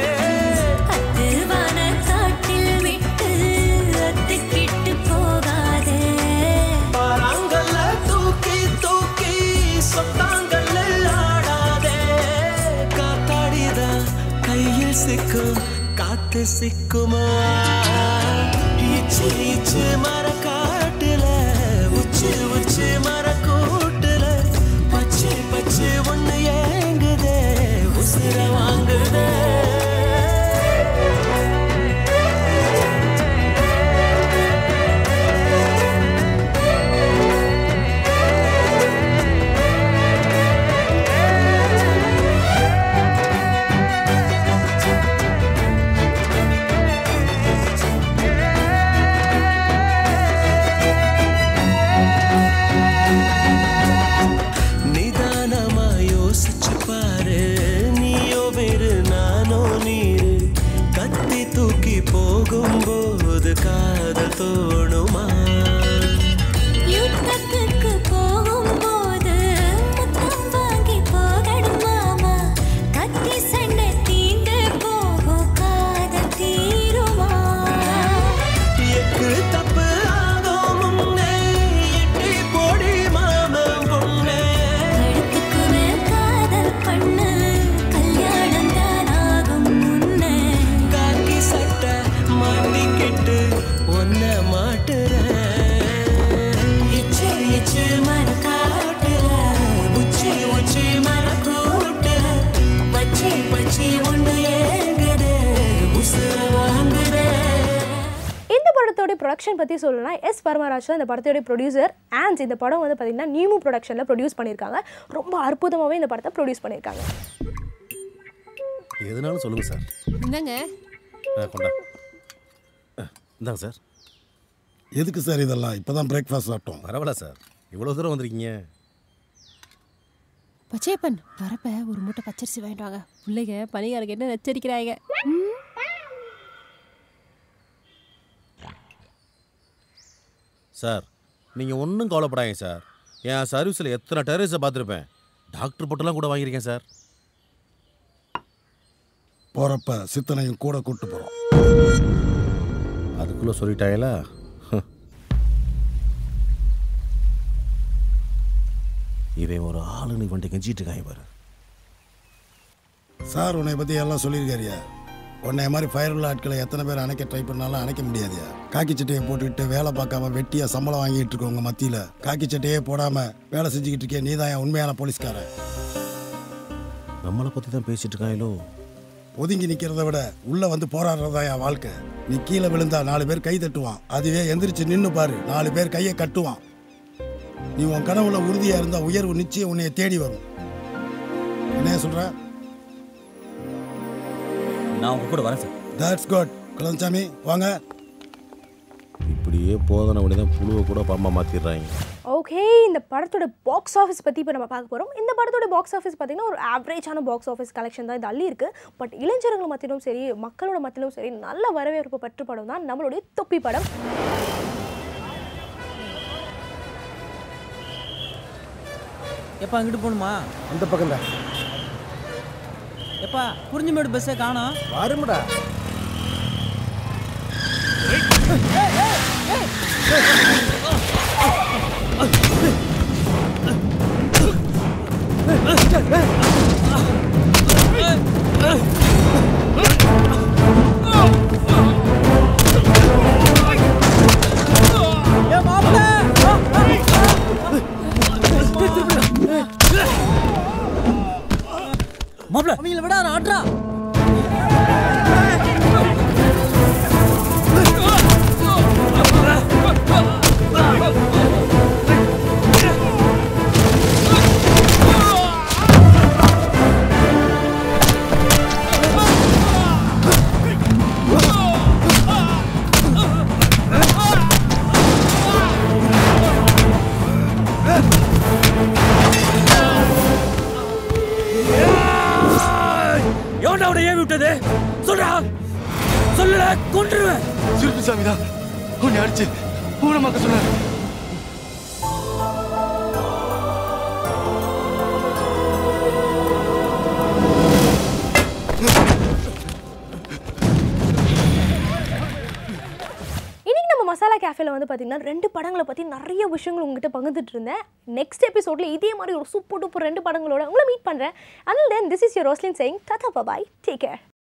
G: பாறாங்கல்ல தூக்கி தூக்கி சொத்தாங்கல்ல ஆடாதே காத்தாடிதா கையில் சிக்கும் காத்து சிக்குமா இச்சு இச்சு மர காட்டுல உச்சு உச்சு மர கூட்டுல பச்சை பச்சை ஒண்ணு ஏங்குதே உசுர வாங்குதே நிதானமா யோசிச்சு பாரு நீயோ வேறு நானோ நீரு கத்தி தூக்கி போகும்போது காதல் தோணுமா
H: யுத்தத்துக்கு போகும்போது முத்தம் வாங்கி போகணும் மாமா கத்தி சண்டை தீண்டு போகும் காதல் தீருமா
G: எக்கு தப்பு ஆகும் முன்னே எட்டி போடி மாமன் பொண்ணே
H: கழுத்துக்குமே காதல் பண்ணு கல்யாணம் தான் ஆகும் முன்னே
G: காக்கி சட்டை மாட்டிக்கிட்டு ஒன்ன மாட்டுறேன்
H: இச்சு இச்சு மர காட்டுல உச்சி உச்சி மர கூட்டுல பச்சை பச்சை ஒன்று ஏங்குது உசுர வாங்குதே
A: இந்த படத்தோட ப்ரொடக்ஷன் பற்றி சொல்லணும்னா எஸ் பரமராஜ் தான் இந்த படத்தோட ப்ரொடியூசர் அண்ட் இந்த படம் வந்து பார்த்தீங்கன்னா நியூமு ப்ரொடக்ஷனில் ப்ரொடியூஸ் பண்ணியிருக்காங்க ரொம்ப அற்புதமாகவே இந்த படத்தை ப்ரொடியூஸ் பண்ணியிருக்காங்க
U: எதுனாலும் சொல்லுங்க சார்
X: இந்தாங்க
U: ஆ, கொண்டா ஆ, இந்தாங்க சார்
K: எதுக்கு சார் இதெல்லாம் இப்போ தான் பிரேக்ஃபாஸ்ட் சாப்பிட்டோம்
U: பரவாயில்ல சார் இவ்வளோ தூரம் வந்திருக்கீங்க
M: பச்சையப்பன் வரப்ப ஒரு மூட்டை பச்சரிசி வாங்கிட்டு வாங்க பிள்ளைங்க பணிகாரங்க என்ன நச்சரிக்கிறாங்க
U: சார் நீங்கள் ஒன்றும் கவலைப்படாதீங்க சார் என் சர்வீஸில் எத்தனை டெரரிஸை பார்த்துருப்பேன் டாக்டர் போட்டெல்லாம் கூட வாங்கியிருக்கேன் சார்
K: போகிறப்ப சித்தனையும் கூட கூட்டு போகிறோம்
U: அதுக்குள்ளே சொல்லிட்டாங்களா இவன் ஒரு ஆளுன்னு இவன்ட்டு கெஞ்சிட்டு இருக்காங்க பாரு
K: சார் உன்னை பற்றி எல்லாம் சொல்லியிருக்காருயா உன்னை மாதிரி ஃபயர் உள்ள ஆட்களை எத்தனை பேர் அணைக்க ட்ரை பண்ணாலும் அணைக்க முடியாதுயா காக்கி சட்டையை போட்டுக்கிட்டு வேலை பார்க்காம வெட்டியாக சம்பளம் வாங்கிட்டு இருக்க உங்க மத்தியில் காக்கி சட்டையே போடாமல் வேலை செஞ்சுக்கிட்டு இருக்கே நீ தான் உண்மையான போலீஸ்காரன்
U: நம்மளை பற்றி தான் பேசிட்டு இருக்காங்களோ
K: ஒதுங்கி நிற்கிறத விட உள்ளே வந்து போராடுறது தான் என் வாழ்க்கை நீ கீழே விழுந்தா நாலு பேர் கை தட்டுவான் அதுவே எந்திரிச்சு நின்று பாரு நாலு பேர் கையை கட்டுவான் நீ உன் கனவுல உறுதியாக இருந்தால் உயர்வு நிச்சயம் உன்னைய தேடி வரும் என்ன சொல்ற
T: நான் உங்க கூட வரேன் சார்
K: தட்ஸ் குட் குலசாமி வாங்க
U: இப்படியே போதனை உடனே தான் புழுவை கூட பாம்பா மாற்றிடுறாங்க
A: ஓகே இந்த படத்தோட பாக்ஸ் ஆஃபீஸ் பற்றி இப்போ நம்ம பார்க்க போகிறோம் இந்த படத்தோட பாக்ஸ் ஆஃபீஸ் பார்த்தீங்கன்னா ஒரு ஆவரேஜான பாக்ஸ் ஆஃபீஸ் கலெக்ஷன் தான் இது அள்ளி இருக்கு பட் இளைஞர்கள் மத்தியிலும் சரி மக்களோட மத்தியிலும் சரி நல்ல வரவேற்பு பெற்ற படம் தான் நம்மளுடைய தொப்பி படம்
C: எப்பா அங்கிட்டு போகணுமா
D: அந்த பக்கம் தான்
C: எப்பா குறிஞ்சிமேடு பஸ்ஸே காணோம்
D: வரும்டா
C: மாப்ள அவங்கள விட ஆட்ரா
G: எவன்டா அவனை ஏவி விட்டது சொல்றா சொல்லல கொன்றுவேன்
L: சிறுப்பு சாமி தான் உன்னை அடிச்சு ஊனமாக்க சொன்னார்
A: இன்னைக்கு நம்ம மசாலா கேஃபேல வந்து பார்த்தீங்கன்னா ரெண்டு படங்களை பற்றி நிறைய விஷயங்கள் உங்ககிட்ட பகிர்ந்துட்டு இருந்தேன் நெக்ஸ்ட் எபிசோட்ல இதே மாதிரி ஒரு சூப்பர் டூப்பர் ரெண்டு படங்களோட உங்களை மீட் பண்ணுறேன் and then this is your Roslin saying tata bye take care